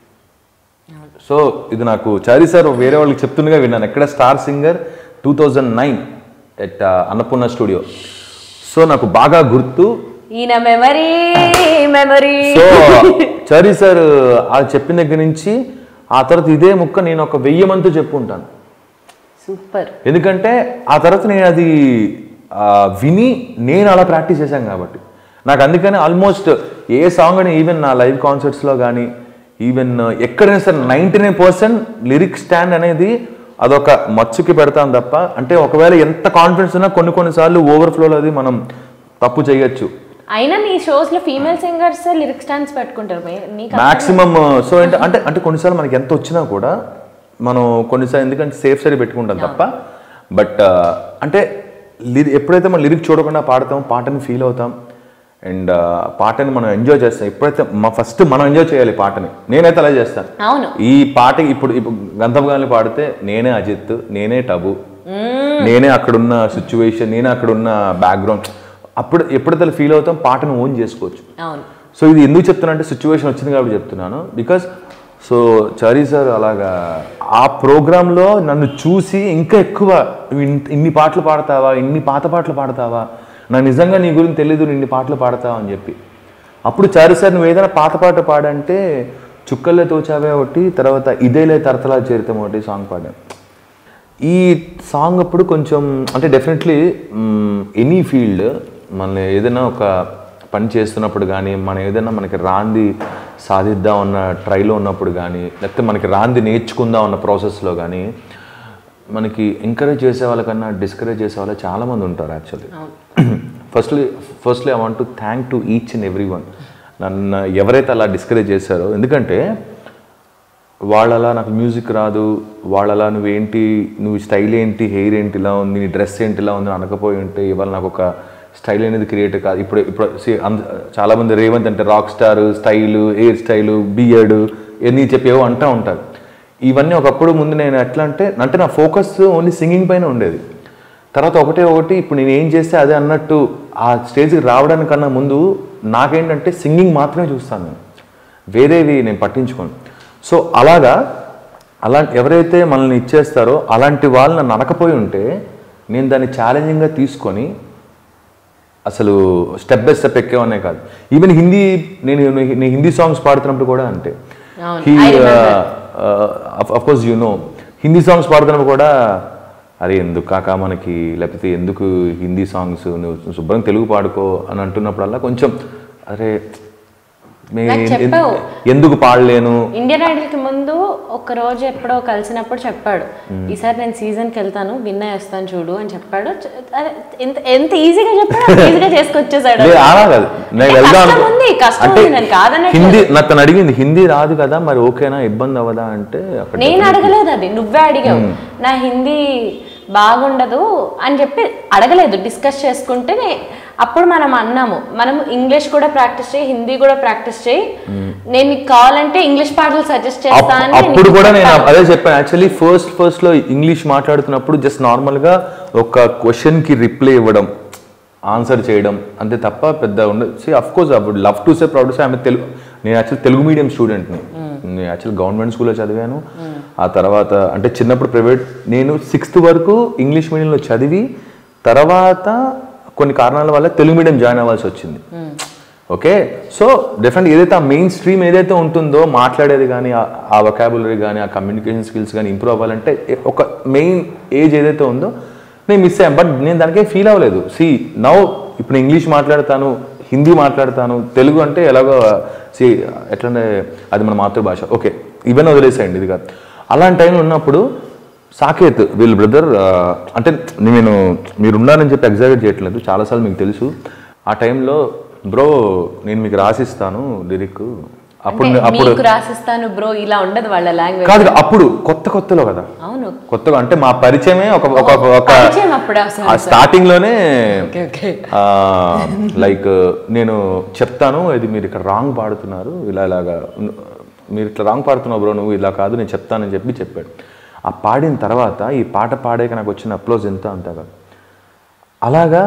సో ఇది నాకు చారి సార్ వేరే వాళ్ళకి చెప్తుండగా విన్నాను ఎక్కడ star singer two thousand nine at Annapurna studio so నాకు బాగా గుర్తు ఈయన memory memory so Chari sir ఆ చెప్పిన దగ్గర నుంచి ఆ తర్వాత ఇదే ముక్క నేను ఒక వెయ్యి మంది చెప్పుంటాను సూపర్ ఎందుకంటే ఆ తర్వాత నేను అది ఆ, విని నేను అలా ప్రాక్టీస్ చేశాను కాబట్టి నాకు అందుకని ఆల్మోస్ట్ ఏ సాంగ్ అని ఈవెన్ నా లైవ్ కాన్సర్ట్స్లో కానీ ఈవెన్ ఎక్కడైనా సరే ninety nine percent lyric stand అనేది అదొక మచ్చుకి పెడతాం తప్ప అంటే ఒకవేళ ఎంత కాన్ఫిడెన్స్ ఉన్నా కొన్ని కొన్నిసార్లు ఓవర్ఫ్లోలో అది మనం తప్పు చేయొచ్చు అయినా నీ షోస్ లో ఫీమేల్ సింగర్స్ లిరిక్ స్టాండ్స్ పెట్టుకుంటారు మీ- నీకు మాక్సిమం సో అంటే అంటే అంటే కొన్నిసార్లు మనకి ఎంత వచ్చినా కూడా మనం కొన్నిసార్లు ఎందుకంటే సేఫ్ సైడ్ పెట్టుకుంటాం తప్ప బట్ అంటే లిరి ఎప్పుడైతే మనం లిరిక్ చూడకుండా పాడతాం పాటని ఫీల్ అవుతాం అండ్ పాటని మనం ఎంజాయ్ చేస్తాం ఎప్పుడైతే మా ఫస్ట్ మనం ఎంజాయ్ చేయాలి పాటని నేనైతే అలా చేస్తాను అవును ఈ పాట ఇప్పుడు ఇప్పుడు గంధం పాడితే నేనే అజిత్ నేనే టబు నేనే అక్కడున్న సిచ్యువేషన్ నేనే అక్కడున్న బ్యాక్గ్రౌండ్ అప్పుడు ఎప్పుడైతే ఫీల్ అవుతాం పాటను ఓన్ చేసుకోవచ్చు అవును సో ఇది ఎందుకు చెప్తున్నా అంటే సిచ్యువేషన్ వచ్చింది కాబట్టి చెప్తున్నాను బికాస్ సో చారీ సార్ అలాగా ఆ ప్రోగ్రాంలో నన్ను చూసి ఇంకా ఎక్కువ "నువ్వు ఇన్- ఇన్ని పాటలు పాడతావా ఇన్ని పాత పాటలు పాడతావా నాకు నిజంగా నీ గురించి తెలీదు నువ్వు ఇన్ని పాటలు పాడతావా అని చెప్పి అప్పుడు చారీ సార్ నువ్వు ఏదైనా పాత పాట పాడంటే చుక్కల్లే తోచావే ఒకటి తర్వాత ఇదేలే తరతలా చేరితం ఒకటి సాంగ్ పాడాను ఈ సాంగ్ అప్పుడు కొంచెం అంటే డెఫినెట్లీ ఎనీ ఫీల్డ్ మన ఏదైనా ఒక పని చేస్తున్నప్పుడు కానీ మనం ఏదైనా మనకి రాంది సాధిద్దాం అన్న ట్రైలో ఉన్నప్పుడు కానీ లేకపోతే మనకి రాంది నేర్చుకుందాం అన్న ప్రాసెస్లో కానీ మనకి ఎంకరేజ్ చేసే వాళ్ళకన్నా డిస్కరేజ్ చేసే వాళ్ళు చాలామంది ఉంటారు actually firstly firstly I want to thank to each and every one నన్ను ఎవరైతే అలా డిస్కరేజ్ చేశారో ఎందుకంటే వాళ్ళలా నాకు మ్యూజిక్ రాదు వాళ్ళలా నువ్వేంటి నువ్వు స్టైల్ ఏంటి హెయిర్ ఏంటి ఇలా ఉంది నీ డ్రెస్ ఏంటి ఇలా ఉంది అని అనకపోయి ఉంటే ఇవాళ నాకు ఒక స్టైల్ అనేది క్రియేట్ కాదు ఇప్పుడు ఇప్పుడు see, అంద చాలామంది రేవంత్ అంటే rock star style hair style beard ఇవన్నీ చెప్పేవో అంటూ ఉంటారు ఇవన్నీ ఒకప్పుడు ముందు నేను ఎట్లా అంటే అంటే నా ఫోకస్ ఓన్లీ సింగింగ్ పైన ఉండేది తర్వాత ఒకటే ఒకటి ఇప్పుడు నేను ఏం చేస్తే అదే అన్నట్టు ఆ స్టేజ్కి రావడానికన్నా ముందు నాకేంటంటే సింగింగ్ మాత్రమే చూస్తాను నేను వేరేవి నేను పట్టించుకోను సో అలాగా అలా ఎవరైతే మనల్ని ఇచ్చేస్తారో అలాంటి వాళ్ళు నన్ను అనకపోయి ఉంటే నేను దాన్ని ఛాలెంజింగ్గా తీసుకొని అసలు స్టెప్ బై స్టెప్ ఎక్కేవనే కాదు ఈవెన్ హిందీ నేను నేను హిందీ సాంగ్స్ పాడుతున్నప్పుడు కూడా అంటే అవును, he I remember. Of course you know Hindi songs పాడుతున్నప్పుడు కూడా అరే ఎందుకు కాక మనకి లేకపోతే ఎందుకు హిందీ సాంగ్స్ నువ్వు శుభ్రం తెలుగు పాడుకో అని అంటున్నప్పుడల్లా కొంచెం అరే మీ- నాకు చెప్పావు. ఎందుకు పాడలేను ఇండియన్ ఐడల్ కి ముందు ఒక రోజు ఎప్పుడో కలిసినప్పుడు చెప్పాడు ఈసారి నేను సీజన్ కి వెళ్తాను విన్ అయ్యి వస్తాను చూడు అని చెప్పాడు చ- అదే ఎంత ఎంత ఈజీగా చెప్పాడు ఈజీగా చేసుకొచ్చేసాడు లే, అలా కాదు నేను అంటే వెళ్దాం కష్టం ఉంది, కష్టం అంటే ఉంది, నేను కాదనట్లేదు. హిందీ నాకు తను అడిగింది హిందీ రాదు కదా మరి ఓకేనా ఇబ్బంది అవ్వదా అంటే అక్కడ నేను అడగలేదు అది నువ్వే అడిగావు నా హిందీ బాగుండదు అని చెప్పి అడగలేదు డిస్కస్ చేసుకుంటే నే- అప్పుడు మనం అన్నాము మనం ఇంగ్లీష్ కూడా ప్రాక్టీస్ చేయి హిందీ కూడా ప్రాక్టీస్ చేయి నేను నీకు కావాలంటే ఇంగ్లీష్ పాటలు సజెస్ట్ చేస్తా అప్- అని అప్పుడు నీకు కూడా నేను చెప్పాను. అదే చెప్పాను యాక్చువల్లీ ఫస్ట్ ఫస్ట్ లో ఇంగ్లీష్ మాట్లాడుతున్నప్పుడు జస్ట్ నార్మల్ గా ఒక క్వశ్చన్ కి రిప్లై ఇవ్వడం ఆన్సర్ చేయడం అంతే తప్ప పెద్ద ఉండదు see of course I would love to say proud say ఆమె తెలుగు నేను యాక్చువల్ తెలుగు మీడియం స్టూడెంట్ని నేను యాక్చువల్ గవర్నమెంట్ స్కూల్లో చదివాను ఆ తర్వాత అంటే చిన్నప్పుడు ప్రైవేట్ నేను సిక్స్త్ వరకు ఇంగ్లీష్ మీడియంలో చదివి తర్వాత కొన్ని కారణాల వల్ల తెలుగు మీడియం జాయిన్ అవ్వాల్సి వచ్చింది ఓకే సో డెఫినెట్ ఏదైతే ఆ మెయిన్ స్ట్రీమ్ ఏదైతే ఉంటుందో మాట్లాడేది కానీ ఆ- ఆ వొకాబులరీ కానీ ఆ కమ్యూనికేషన్ స్కిల్స్ కానీ ఇంప్రూవ్ అవ్వాలంటే ఏ- ఒక మెయిన్ ఏజ్ ఏదైతే ఉందో నేను మిస్ అయ్యాను బట్ నేను దానికే ఫీల్ అవ్వలేదు సి నౌ ఇప్పుడు ఇంగ్లీష్ మాట్లాడతాను హిందీ మాట్లాడతాను తెలుగు అంటే ఎలాగో సి ఎట్లంటే అది మన మాతృభాష ఓకే ఇవన్నీ వదిలేసేయండి ఇది కాదు అలాంటి టైంలో ఉన్నప్పుడు సాకేత్ వీళ్ళ బ్రదర్ అంటే నేను మీరు ఉన్నారని చెప్పి ఎగ్జాగేట్ చేయట్లేదు చాలాసార్లు మీకు తెలుసు ఆ టైంలో బ్రో నేను మీకు రాసిస్తాను లిరిక్ అప్పుడు అంటే అప్పుడు మీకు రాసిస్తాను బ్రో ఇలా ఉండదు వాళ్ళ లాంగ్వేజ్ కాదు అప్పుడు కొత్త కొత్తలో కదా అవును కొత్తగా అంటే మా పరిచయమే ఒక ఒక ఒక పరిచయం అప్పుడే అసలు. ఆ స్టార్టింగ్ లోనే ఓకే ఓకే లైక్ నేను చెప్తాను ఇది మీరు ఇక్కడ రాంగ్ పాడుతున్నారు ఇలా ఇలాగా మీరు ఇట్లా రాంగ్ పాడుతున్నావు బ్రో నువ్వు ఇలా కాదు నేను చెప్తానని చెప్పి చెప్పాడు ఆ పాడిన తర్వాత ఈ పాట పాడాక నాకు వచ్చిన అప్లోజ్ ఎంత అంతగా అలాగా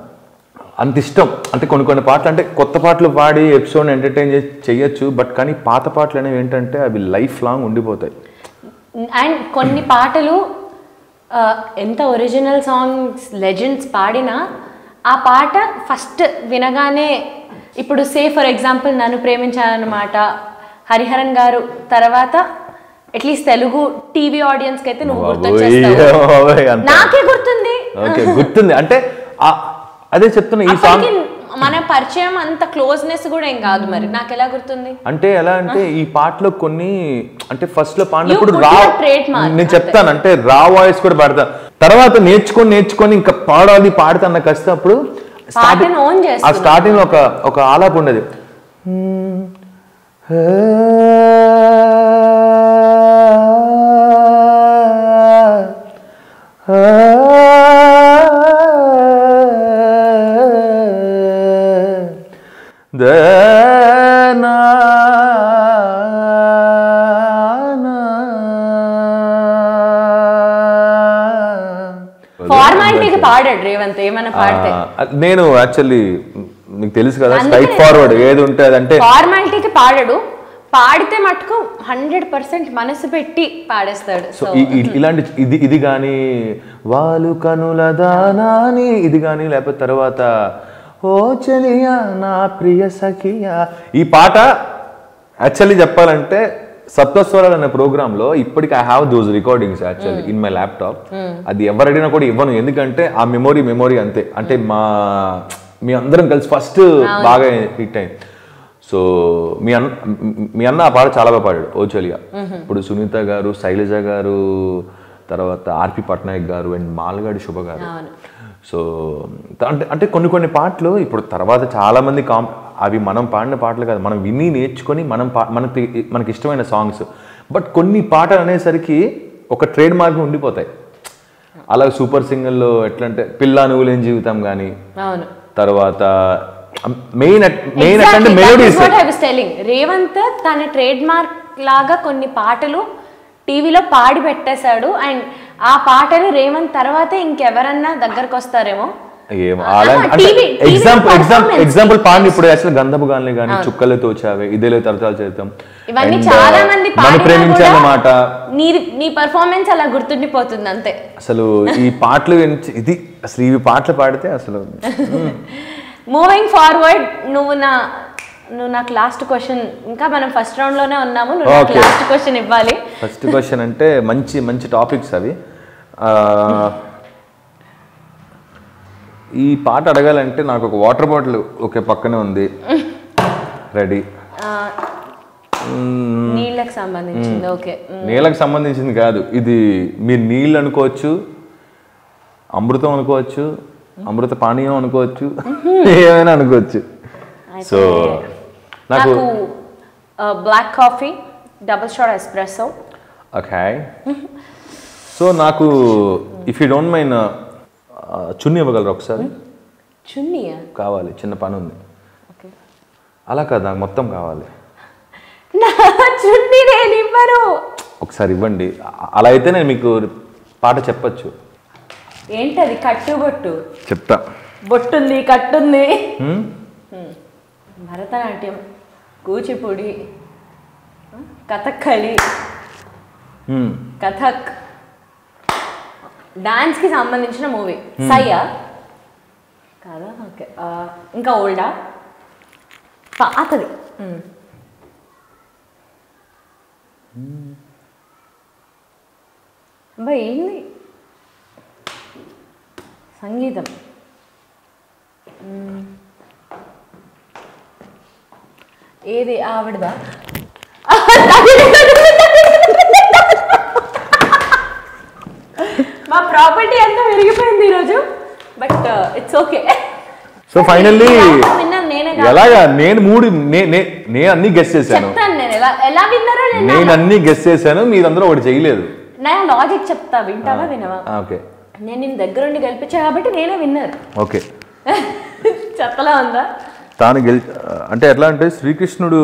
అంత ఇష్టం అంటే కొన్ని కొన్ని పాటలు అంటే కొత్త పాటలు పాడి ఎపిసోడ్ ఎంటర్టైన్ చేసి చెయ్యొచ్చు బట్ కానీ పాత పాటలు అనేవి ఏంటంటే అవి లైఫ్ లాంగ్ ఉండిపోతాయి అండ్ కొన్ని పాటలు ఆ, ఎంత ఒరిజినల్ సాంగ్స్ లెజెండ్స్ పాడినా ఆ పాట ఫస్ట్ వినగానే ఇప్పుడు సే ఫర్ ఎగ్జాంపుల్ నన్ను ప్రేమించాలన్నమాట హరిహరన్ గారు తర్వాత అట్లీస్ట్ తెలుగు టీవీ ఆడియన్స్ కి అయితే నువ్వు గుర్తొచ్చేస్తావు బాబోయ్, అంత నాకే గుర్తుంది ఓకే గుర్తుంది అంటే ఆ- అదే చెప్తున్నా ఈ సాంగ్ అప్పటికి మన పరిచయం అంత క్లోజ్నెస్ కూడా ఏం కాదు మరి నాకు ఎలా గుర్తుంది అంటే ఎలా అంటే ఈ పాటలో కొన్ని అంటే ఫస్ట్ లో పాడినప్పుడు put రా your trademark, నేను చెప్తాను అంటే రా వాయిస్ కూడా పాడతా తర్వాత నేర్చుకొని నేర్చుకొని ఇంకా పాడాలి పాడుతాను నాకు వస్తే అప్పుడు పాటను own ఆ చేస్తున్నావు. స్టార్టింగ్ లో ఒక ఒక ఆలాపు ఉండేది ఫార్మాలిటీకి పాడాడు రేవంత్ ఏమైనా పాడితే ఆ, నేను యాక్చువల్లీ మీకు తెలుసు కదా అందుకనే- స్ట్రైట్ ఫార్వర్డ్ ఏది ఉంటుంది అంటే ఫార్మాలిటీకి పాడడు పాడితే మటుకు హండ్రెడ్ పర్సెంట్ మనసు పెట్టి పాడేస్తాడు సో సో ఈ- ఈ- ఇలాంటి ఇది ఇది కానీ వాలు కనుల దానాని ఇది కానీ లేకపోతే తర్వాత ఓ చలియా నా ప్రియ సఖియా ఈ పాట యాక్చువల్లీ చెప్పాలంటే సప్తస్వరాలు అనే ప్రోగ్రామ్ లో ఇప్పటికి I have those recordings actually in my laptop అది ఎవరు అడిగినా కూడా ఇవ్వను ఎందుకంటే ఆ మెమొరీ మెమొరీ అంతే అంటే మా మీ అందరం కలిసి ఫస్ట్ బాగా హిట్ అయింది సో మీ అన్న మీ అన్న ఆ పాట చాలా బాగా పాడాడు ఓచలిగా ఇప్పుడు సునీత గారు శైలజ గారు తర్వాత ఆర్పి పట్నాయక్ గారు అండ్ మాల్గాడి శుభ గారు అవును. సో అంటే అంటే కొన్ని కొన్ని పాటలు ఇప్పుడు తర్వాత చాలా మంది కాం అవి మనం పాడిన పాటలు కాదు మనం విని నేర్చుకొని మనం పా మనకి మనకి ఇష్టమైన సాంగ్స్ బట్ కొన్ని పాటలు అనేసరికి ఒక ట్రేడ్ మార్క్ ఉండిపోతాయి అలా సూపర్ సింగర్లో ఎట్లా అంటే పిల్ల నువ్వు లేని జీవితం కానీ అవును తర్వాత మెయిన్ మెయిన్ అంటే మెలోడీస్ టెలింగ్ రేవంత్ తన ట్రేడ్ మార్క్ లాగా కొన్ని పాటలు టీవీలో పాడి పెట్టేశాడు అండ్ ఆ పాటలు రేవంత్ తర్వాతే ఇంకెవరన్నా దగ్గరకు వస్తారేమో ఏం ఆ, అలా అంటే TV TV example example performance. Example పాడిన ఇప్పుడు యాక్చువల్ గంధపు గాలిని కానీ చుక్కలే తోచావే ఇదేలే తరతాలు చేద్దాం ఇవన్నీ And, చాలా uh, మంది నన్ను పాడినా ప్రేమించాలన్నమాట కూడా నీ నీ పర్ఫార్మెన్స్ అలా గుర్తుండిపోతుంది అంతే అసలు ఈ పాటలు విని- ఇది అసలు ఇవి పాటలు పాడితే అసలు మూవింగ్ ఫార్వర్డ్ నువ్వు నా నువ్వు నాకు లాస్ట్ క్వశ్చన్ ఇంకా మనం ఫస్ట్ రౌండ్ లోనే ఉన్నాము నువ్వు నాకు Okay. లాస్ట్ క్వశ్చన్ ఇవ్వాలి ఫస్ట్ క్వశ్చన్ అంటే మంచి మంచి టాపిక్స్ అవి ఆ, ఈ పాట అడగాలంటే నాకు ఒక వాటర్ బాటిల్ ఒకే పక్కనే ఉంది రెడీ నీళ్ళకి సంబంధించింది ఓకే నీళ్ళకి సంబంధించింది కాదు ఇది మీరు నీళ్ళు అనుకోవచ్చు అమృతం అనుకోవచ్చు అమృత పానీయం అనుకోవచ్చు ఏమైనా అనుకోవచ్చు సో నాకు నాకు black coffee double shot espresso okay so నాకు if you don't mind chunni ఇవ్వగలరు ఒకసారి చున్నీయా కావాలి చిన్న పని ఉంది ఓకే అలా కాదు నాకు మొత్తం కావాలి నా చున్నీ నేను ఇవ్వను ఒకసారి ఇవ్వండి అ- అలా అయితే నేను మీకు పాట చెప్పచ్చు ఏంటది కట్టు బొట్టు చెప్తా బొట్టుంది కట్టుంది హ్మ్? భరతనాట్యం కూచిపూడి కథక్కళి హ్మ్. కథక్ డాన్స్కి సంబంధించిన మూవీ సయ్యా కాదా ఓకే ఆ, ఇంకా ఓల్డా పాతది మ్మ్. అబ్బా ఏంది సంగీతం మ్మ్. ఏది ఆవిడదా మా ప్రాపర్టీ అంతా విరిగిపోయింది ఈరోజు but it's okay so finally విన్నాను నేనే కాదు. ఎలాగా నేను మూడు నే- నే- నేను అన్ని గెస్ చేశాను చెప్తాను నేను ఎలా ఎలా విన్నారో నేను నేను అన్ని గెస్ చేశాను మీరందరూ ఒకటి చేయలేదు నా లాజిక్ చెప్తా వింటావా వినవా ఓకే నేను నేను దగ్గరుండి గెలిపించా కాబట్టి నేనే విన్నారు ఓకే చెప్పలా ఉందా తాను గెలి అంటే ఎట్లా అంటే శ్రీకృష్ణుడు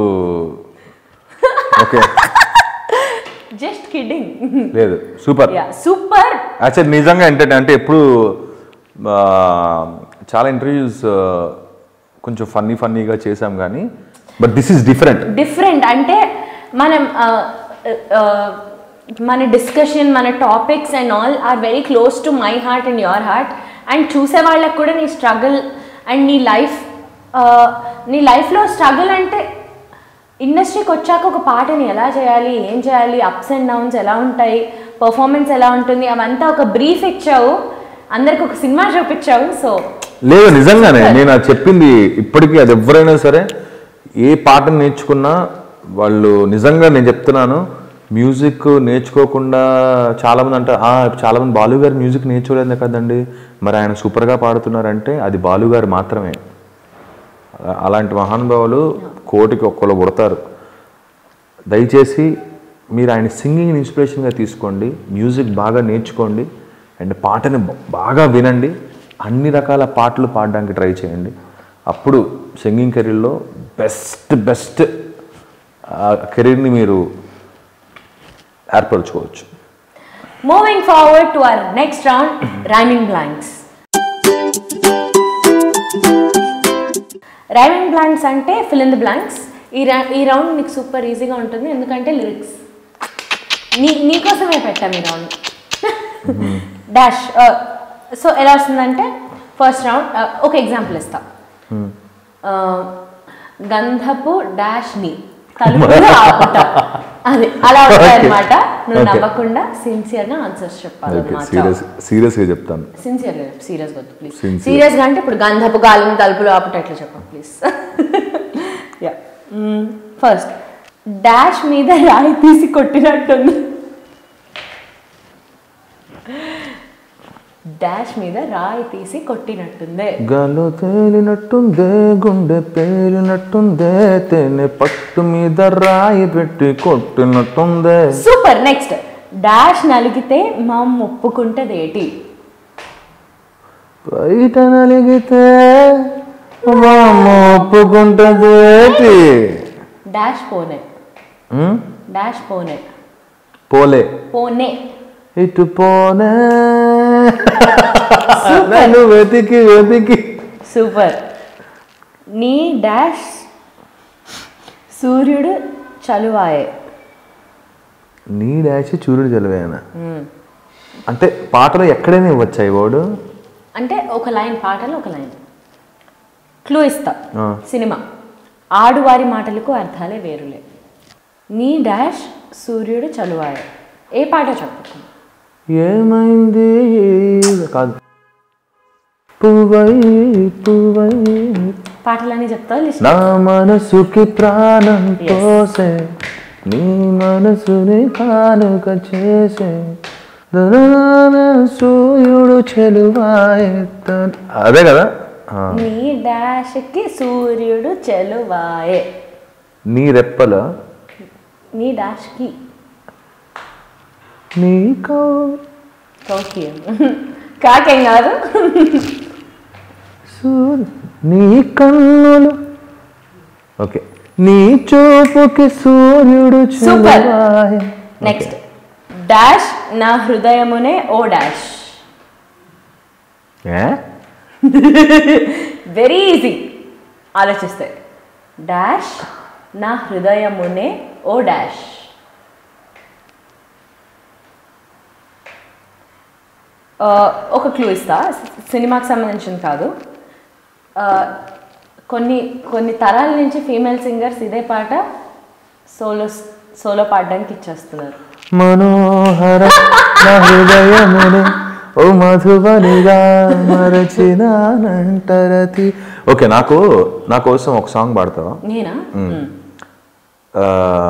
ఓకే జస్ట్ కిడ్డింగ్ లేదు సూపర్ యా సూపర్ యాక్చువల్ నిజంగా ఏంటంటే అంటే ఎప్పుడు ఆ, చాలా ఇంటర్వ్యూస్ కొంచెం ఫన్నీ ఫన్నీగా చేసాం కానీ but this is different different అంటే మనం ఆ, ఆ, మన డిస్కషన్ మన topics and all are very close to my heart and your heart and చూసే వాళ్ళకి కూడా నీ స్ట్రగుల్ అండ్ నీ లైఫ్ నీ లైఫ్లో స్ట్రగుల్ అంటే ఇండస్ట్రీకి వచ్చాక ఒక పాటని ఎలా చేయాలి ఏం చేయాలి అప్స్ అండ్ డౌన్స్ ఎలా ఉంటాయి పర్ఫార్మెన్స్ ఎలా ఉంటుంది అవంతా ఒక బ్రీఫ్ ఇచ్చావు అందరికి ఒక సినిమా చూపించావు సో లేదు నిజంగానే నేను అది చెప్పింది ఇప్పటికీ అది ఎవరైనా సరే ఏ పాటను నేర్చుకున్నా వాళ్ళు నిజంగా నేను చెప్తున్నాను మ్యూజిక్ నేర్చుకోకుండా చాలామంది అంటారు "ఆ, చాలామంది బాలు గారు మ్యూజిక్ నేర్చుకోలేదు కదండి మరి ఆయన సూపర్గా పాడుతున్నారంటే అది బాలు గారు మాత్రమే అలా- అలాంటి మహానుభావులు కోటికి ఒక్కరు పుడతారు దయచేసి మీరు ఆయన సింగింగ్ ఇన్స్పిరేషన్గా తీసుకోండి మ్యూజిక్ బాగా నేర్చుకోండి అండ్ పాటని బ- బాగా వినండి అన్ని రకాల పాటలు పాడడానికి ట్రై చేయండి అప్పుడు సింగింగ్ కెరీర్లో బెస్ట్ బెస్ట్ కెరీర్ని మీరు ఏర్పరచుకోవచ్చు moving forward to our next round rhyming blanks rhyming blanks అంటే ఫిల్ ఇన్ ది బ్లాంక్స్ ఈ రా ఈ రౌండ్ నీకు సూపర్ ఈజీగా ఉంటుంది ఎందుకంటే లిరిక్స్ నీ నీకోసమే పెట్టాం ఈ రౌండ్ డాష్ సో ఎలా వస్తుందంటే ఫస్ట్ రౌండ్ ఒక ఎగ్జాంపుల్ ఇస్తా Uh, గంధపు డాష్ ని తలుపులు ఆపుట అది అలా ఉంటాయన్నమాట నువ్వు Okay. నవ్వకుండా సిన్సియర్ గా ఆన్సర్స్ ఓకే చెప్పాలన్నమాట సీరియస్ సీరియస్గా చెప్తాను సిన్సియర్ సీరియస్ వద్దు ప్లీజ్ Sincere. సీరియస్ గా అంటే ఇప్పుడు గంధపు గాలిని తలుపులు ఆపుట ఎట్లా చెప్పండి ప్లీజ్ యా ఫస్ట్ డాష్ మీద రాయి తీసి కొట్టినట్టుంది డాష్ మీద రాయి తీసి కొట్టినట్టుందే గాలో తేలినట్టుందే గుండె పేలినట్టుందే తేనె పట్టు మీద రాయి పెట్టి కొట్టినట్టుందే సూపర్ నెక్స్ట్ డాష్ నలిగితే మా ఒప్పుకుంటదేటి బయట నలిగితే వామ్మ ఒప్పుకుంటదేటి డాష్ పోనే ఉమ్, డాష్ పోనే పోలే పోనే ఇటు పోనే నన్ను వెతికి వెతికి సూపర్ నీ డాష్ సూర్యుడు చలువాయే నీ డాష్ చూరుడు చదివాయన అంటే పాటలు ఎక్కడైనా ఇవ్వచ్చా ఈ వాడు అంటే ఒక లైన్ పాటలు ఒక లైన్ క్లూ ఇస్తా ఆ. సినిమా ఆడువారి మాటలకు అర్థాలే వేరులే నీ డాష్ సూర్యుడు చలువాయే ఏ పాట చెప్పు ఏమైంది కాదు పువ్వై పువ్వై పాటలన్నీ చెప్తావు లిస్ట్ నా మనసుకి ప్రాణం పోసే నీ మనసుని కానుక చేసే దనదన సూర్యుడు చెలువాయెత్త అదే కదా ఆ. నీ డాష్ కి సూర్యుడు చెలువాయే నీ రెప్పల నీ డాష్ కి నీ కౌ కౌకియం కాకేం కాదు సూర్యు నీ కన్నులు ఓకే నీ చూపుకి సూర్యుడు Super. చెలువాయె నెక్స్ట్ డాష్ నా హృదయమునే ఓ డాష్ ఏ? వెరీ ఈజీ ఆలోచిస్తే డాష్ నా హృదయమునే ఓ డాష్ ఆ, ఒక క్లూ ఇస్తా సినిమాకి సంబంధించింది కాదు ఆ, కొన్ని కొన్ని తరాల నుంచి ఫీమేల్ సింగర్స్ ఇదే పాట సోలో సోలో పాడడానికి ఇచ్చేస్తున్నారు మనోహర నా హృదయమునే ఓ మధుబనిగా మరచినానంటరతి ఓకే నాకు నా కోసం ఒక సాంగ్ పాడతావా నేనా ఆ,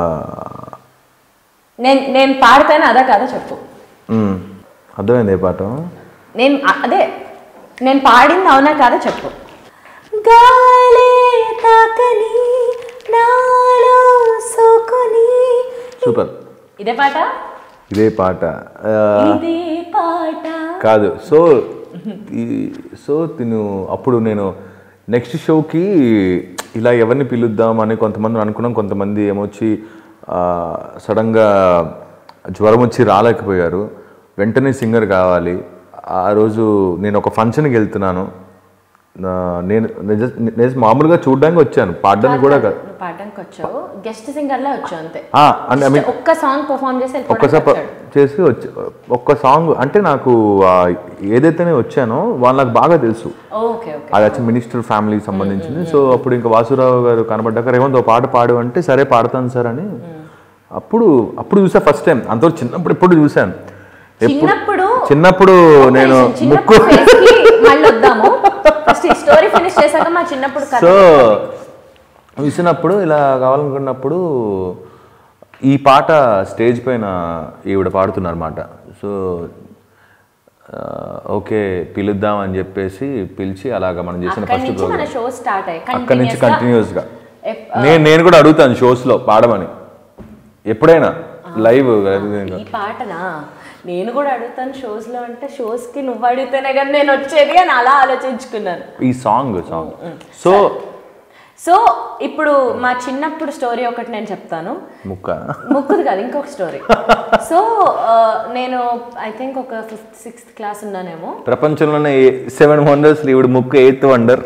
నేను నేను పాడితేనే అదా కాదా చెప్పు మ్, అర్థమైంది ఏ పాట నేను అ- అదే నేను పాడింది అవునా కాదా చెప్పు గాలే తాకని నాలో సోకుని సూపర్ ఇదే పాట ఇదే పాట ఆ, ఇదే పాట కాదు సో ఈ సో తిను అప్పుడు నేను నెక్స్ట్ షోకి ఇలా ఎవరిని పిలుద్దాం అని కొంతమంది అనుకున్నాం కొంతమంది ఏమొచ్చి ఆ, సడన్గా జ్వరం వచ్చి రాలేకపోయారు వెంటనే సింగర్ కావాలి ఆ రోజు నేను ఒక ఫంక్షన్కి వెళ్తున్నాను నా- నేను నిజ- నిజ మామూలుగా చూడడానికి వచ్చాను పాడడానికి కూడా కాదు నువ్వు పాడడానికి వచ్చావు గెస్ట్ సింగర్ లా వచ్చావు అంతే ఆ, అంటే ఐ మీన్ ఒక్క సాంగ్ పర్ఫామ్ చేసి వెళ్ళిపోవడానికి ఒక్కసారి ప- వచ్చాడు. చేసి వచ్చి ఒక్క సాంగ్ అంటే నాకు ఆ, ఏదైతే వచ్చానో వాళ్ళు నాకు బాగా తెలుసు ఓకే ఓకే అది వచ్చి మినిస్టర్ ఫ్యామిలీకి సంబంధించింది సో అప్పుడు ఇంకా వాసురావు గారు కనబడ్డాక రేవంత్ ఒక పాట పాడు అంటే సరే పాడతాను సార్ అని అప్పుడు అప్పుడు చూసా ఫస్ట్ టైం అంతవరకు చిన్నప్పుడు ఎప్పుడు చూశాను ఎప్పుడు చిన్నప్పుడు చిన్నప్పుడు నేను చిన్నప్పుడు ముక్కు face కి మళ్ళీ వద్దాము ఫస్ట్ ఈ స్టోరీ ఫినిష్ చేశాక మా చిన్నప్పుడు కథ సో చూసినప్పుడు ఇలా కావాలనుకున్నప్పుడు ఈ పాట స్టేజ్ పైన ఈవిడ పాడుతున్నారు అనమాట సో ఆ, ఓకే పిలుద్దాం అని చెప్పేసి పిలిచి అలాగా మనం చేసిన అక్కడి ఫస్ట్ నుంచి మన ప్రోగ్రామ్ షో స్టార్ట్ అయ్యి అక్కడి నుంచి continuous గా కంటిన్యూస్గా ఎప్- నేను నేను కూడా అడుగుతాను షోస్లో పాడమని ఎప్పుడైనా లైవ్ ఈ పాటనా నేను కూడా అడుగుతాను షోస్ లో అంటే షోస్ కి నువ్వు అడిగితేనే కానీ నేను వచ్చేది అని అలా ఆలోచించుకున్నాను ఈ సాంగ్ సాంగ్ సో సో ఇప్పుడు మా చిన్నప్పుడు స్టోరీ ఒకటి నేను చెప్తాను ముక్క ముక్కుది కాదు ఇంకొక స్టోరీ సో నేను ఐ థింక్ ఒక ఫిఫ్త్ సిక్స్త్ క్లాస్ ఉన్నానేమో ప్రపంచంలోనే సెవెన్ వండర్స్ ఈవిడ ముక్కు ఎయిత్ వండర్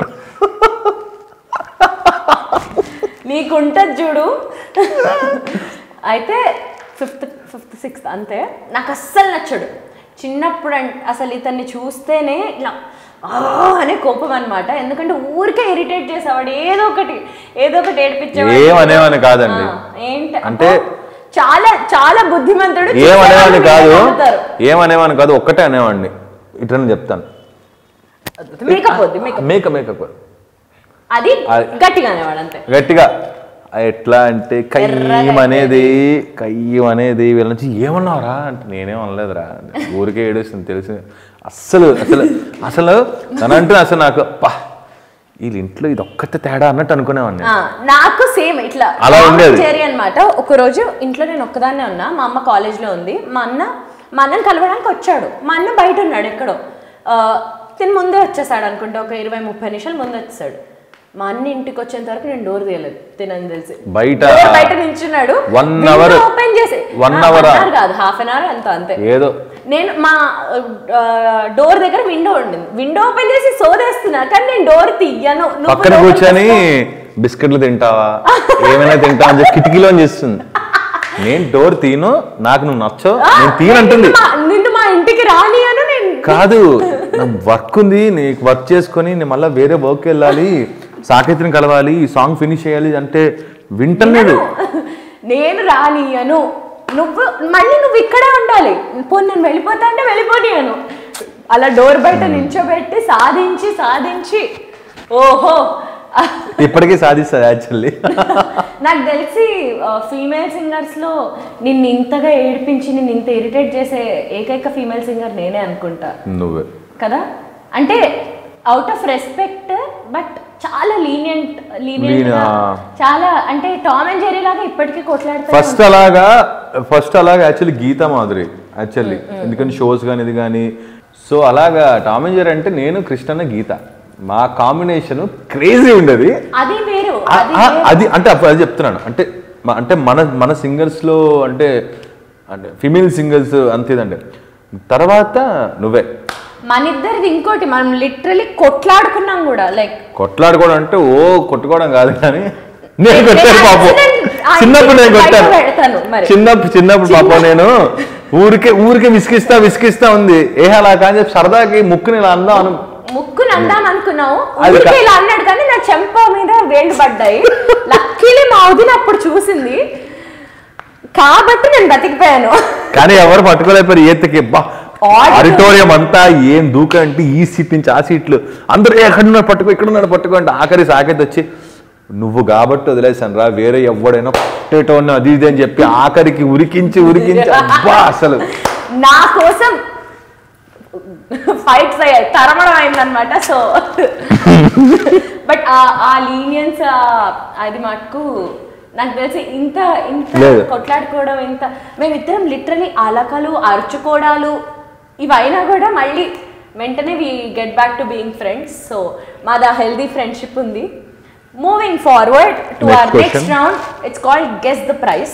నీకుంటది చూడు అయితే ఫిఫ్త్ ఫిఫ్త్ సిక్స్త్ అంతే నాకు అస్సలు నచ్చడు చిన్నప్పుడు అన్- అసలు ఇతన్ని చూస్తేనే ఇలా "ఆ" అనే కోపం అనమాట ఎందుకంటే ఊరికే ఇరిటేట్ చేసేవాడు ఏదో ఒకటి ఏదో ఒకటి ఏడిపించేవాడు ఏమనేవని కాదండి. ఆ, ఏంటి అంటే- అబ్బో, చాలా చాలా బుద్ధిమంతుడు ఏమనేవాడిని చూసేవాళ్ళు కాదు నమ్ముతారు. ఏమనేవాడిని కాదు ఒక్కటే అనేవాడిని ఇట్లా చెప్తాను మేకప్ వద్దు మేకప్ మేకప్ మేకప్ అది అది- గట్టిగా అనేవాడు అంతే గట్టిగా ఎట్లా అంటే కయ్యం అనేది కయ్యం అనేది వీళ్ళ నుంచి ఏమన్నావురా అంటే నేనేం అనలేదురా అంటే ఊరికే ఏడుస్తుంది తెలిసి అస్సలు అసలు అసలు తనంటే అసలు నాకు పా వీళ్ళ ఇంట్లో ఇది ఒక్కటే తేడా అన్నట్టు అనుకునేవాడిని ఆ, నాకు సేమ్ ఇట్లా అలా ఉండేది. చేరి అనమాట ఒక రోజు ఇంట్లో నేను ఒక్కదాన్నే ఉన్నా మా అమ్మ కాలేజ్లో ఉంది మా అన్న మా అన్నని కలవడానికి వచ్చాడు మా అన్న బయట ఉన్నాడు ఎక్కడో ఆ, తిని ముందే వచ్చేసాడు అనుకుంటే ఒక ఇరవై ముప్పై నిమిషాలు ముందే వచ్చేసాడు మా అన్న ఇంటికి వచ్చేంత వరకు నేను డోర్ తీయలేదు తినని తెలిసి బయట Door బయట నించున్నాడు One hour. ఓపెన్ చేసి One hour ఆ? కాదు హాఫ్ అన్ అవర్ అంత అంతే ఏదో నేను మా డోర్ దగ్గర విండో ఉండింది విండో ఓపెన్ చేసి సోదేస్తున్నా కానీ నేను డోర్ తీయను నువ్వు పక్కన లోపలికి కూర్చొని బిస్కెట్లు తింటావా ఏమైనా తింటావా అని చెప్పి కిటికీలో చేస్తుంది నేను డోర్ తీను నాకు నువ్వు నచ్చవు నేను తీనంటుంది నిన్ను మా- నిన్ను మా ఇంటికి రానియను నేను కాదు నా వర్క్ ఉంది నీకు వర్క్ చేసుకొని నేను మళ్ళీ వేరే వర్క్ వెళ్ళాలి సాకేత్రిని కలవాలి ఈ సాంగ్ ఫినిష్ చేయాలి అంటే వింటలేదు నేను రానియను నువ్వు మళ్ళీ నువ్వు ఇక్కడే ఉండాలి పోనీ నేను వెళ్ళిపోతా అంటే వెళ్ళిపోనియను అలా డోర్ బయట నించోబెట్టి సాధించి సాధించి ఓహో ఇప్పటికీ సాధిస్తుంది యాక్చువల్లీ నాకు తెలిసి ఫీమేల్ సింగర్స్ లో నిన్ను ఇంతగా ఏడిపించి నిన్ను ఇంత ఇరిటేట్ చేసే ఏకైక ఫీమేల్ సింగర్ నేనే అనుకుంటా నువ్వే కదా అంటే అవుట్ ఆఫ్ రెస్పెక్ట్ బట్ చాలా లీనియంట్ లీనియంట్ Lenient. చాలా అంటే టామ్ అండ్ జెరీ లాగా ఇప్పటికీ కొట్లాడుతూ ఫస్ట్ అలాగా ఫస్ట్ అలాగా యాక్చువల్లీ గీతా మాధురి యాక్చువల్లీ ఎందుకంటే షోస్ కానీ ఇది కానీ సో అలాగా టామ్ అండ్ జెర్రీ అంటే నేను కృష్ణన్న గీత మా కాంబినేషన్ క్రేజీ ఉండేది అది వేరు ఆ- అది ఆ- వేరు. అది అంటే అప్పుడు అది చెప్తున్నాను అంటే మ- అంటే మన మన సింగర్స్ లో అంటే అంటే ఫిమేల్ సింగర్స్ అంతేదండి తర్వాత నువ్వే మన ఇద్దరిది ఇంకోటి మనం లిటరలీ కొట్లాడుకున్నాం కూడా లైక్ కొట్లాడుకోవడం అంటే ఓ కొట్టుకోవడం కాదు కానీ నేను కొట్టాను పాపం ఆ చిన్నప్పుడు నేను బయట కొట్టాను పెడతాను మరి. చిన్నప్పుడు చిన్నప్పుడు పాపం నేను ఊరికే ఊరికే విసిగిస్తా విసిగిస్తా ఉంది ఏ అలా కానీ చెప్పి సరదాకి ముక్కుని ఇలా అందాం అను ముక్కుని అందాం అనుకున్నావు అది ఊరికే కా- ఇలా అన్నాడు కానీ నా చెంప మీద వేళ్ళు పడ్డాయి లక్కీలీ మా వదిన అప్పుడు చూసింది కాబట్టి నేను బతికిపోయాను కానీ ఎవరు పట్టుకోలేకపోయారు ఈతకి బా Auditorium. ఆడిటోరియం అంతా ఏం దూక అంటే ఈ సీట్ నుంచి ఆ సీట్లు అందరూ "ఏ, ఎక్కడున్నాడు పట్టుకో ఎక్కడున్నాడు పట్టుకో అంటే ఆఖరి సాకెత్ వచ్చి నువ్వు కాబట్టి వదిలేసాను రా వేరే ఎవడైనా కొట్టేటోని అది ఇది అని చెప్పి ఆఖరికి ఉరికించి ఉరికించి అబ్బా అసలు నా కోసం ఫైట్స్ అయ్యాయి తరమడం అయిందనమాట సో బట్ ఆ లీనియన్స్ అది మటుకు నాకు తెలిసి ఇంత ఇంత లేదు. కొట్లాడుకోవడం ఇంత మేమిద్దరం లిటరలీ అలకలు అరుచుకోవడాలు ఇవైనా కూడా మళ్ళీ వెంటనే we get back to being friends so మాది ఆ హెల్దీ ఫ్రెండ్షిప్ ఉంది moving forward to Next our next question. Round it's called guess the price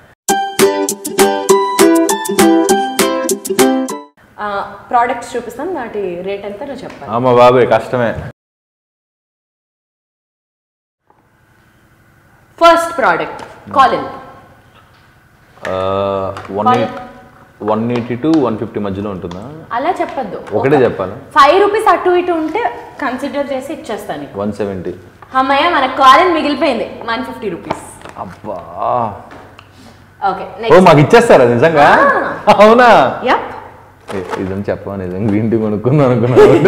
products చూపిస్తాం వాటి రేట్ ఎంత నువ్వు చెప్పాలి అమ్మ బాబాయ్ కష్టమే first product Colin one one eighty to one fifty మధ్యలో ఉంటుందా అలా చెప్పొద్దు ఒకటే చెప్పాలా ఫైవ్ రూపీస్ అటు ఇటు ఉంటే కన్సిడర్ చేసి ఇచ్చేస్తాను నీకు. వన్ సెవెంటీ అమ్మయ్య మనకు కాలిన్ మిగిలిపోయింది వన్ ఫిఫ్టీ రూపీస్ అబ్బా ఓకే ఓ నెక్స్ట్ మాకు ఇచ్చేస్తారా నిజంగా అవునా యప్ ఏ, ఇదని చెప్పవా నిజంగా గ్రీన్ టీ కొనుక్కుందాం అనుకున్నాను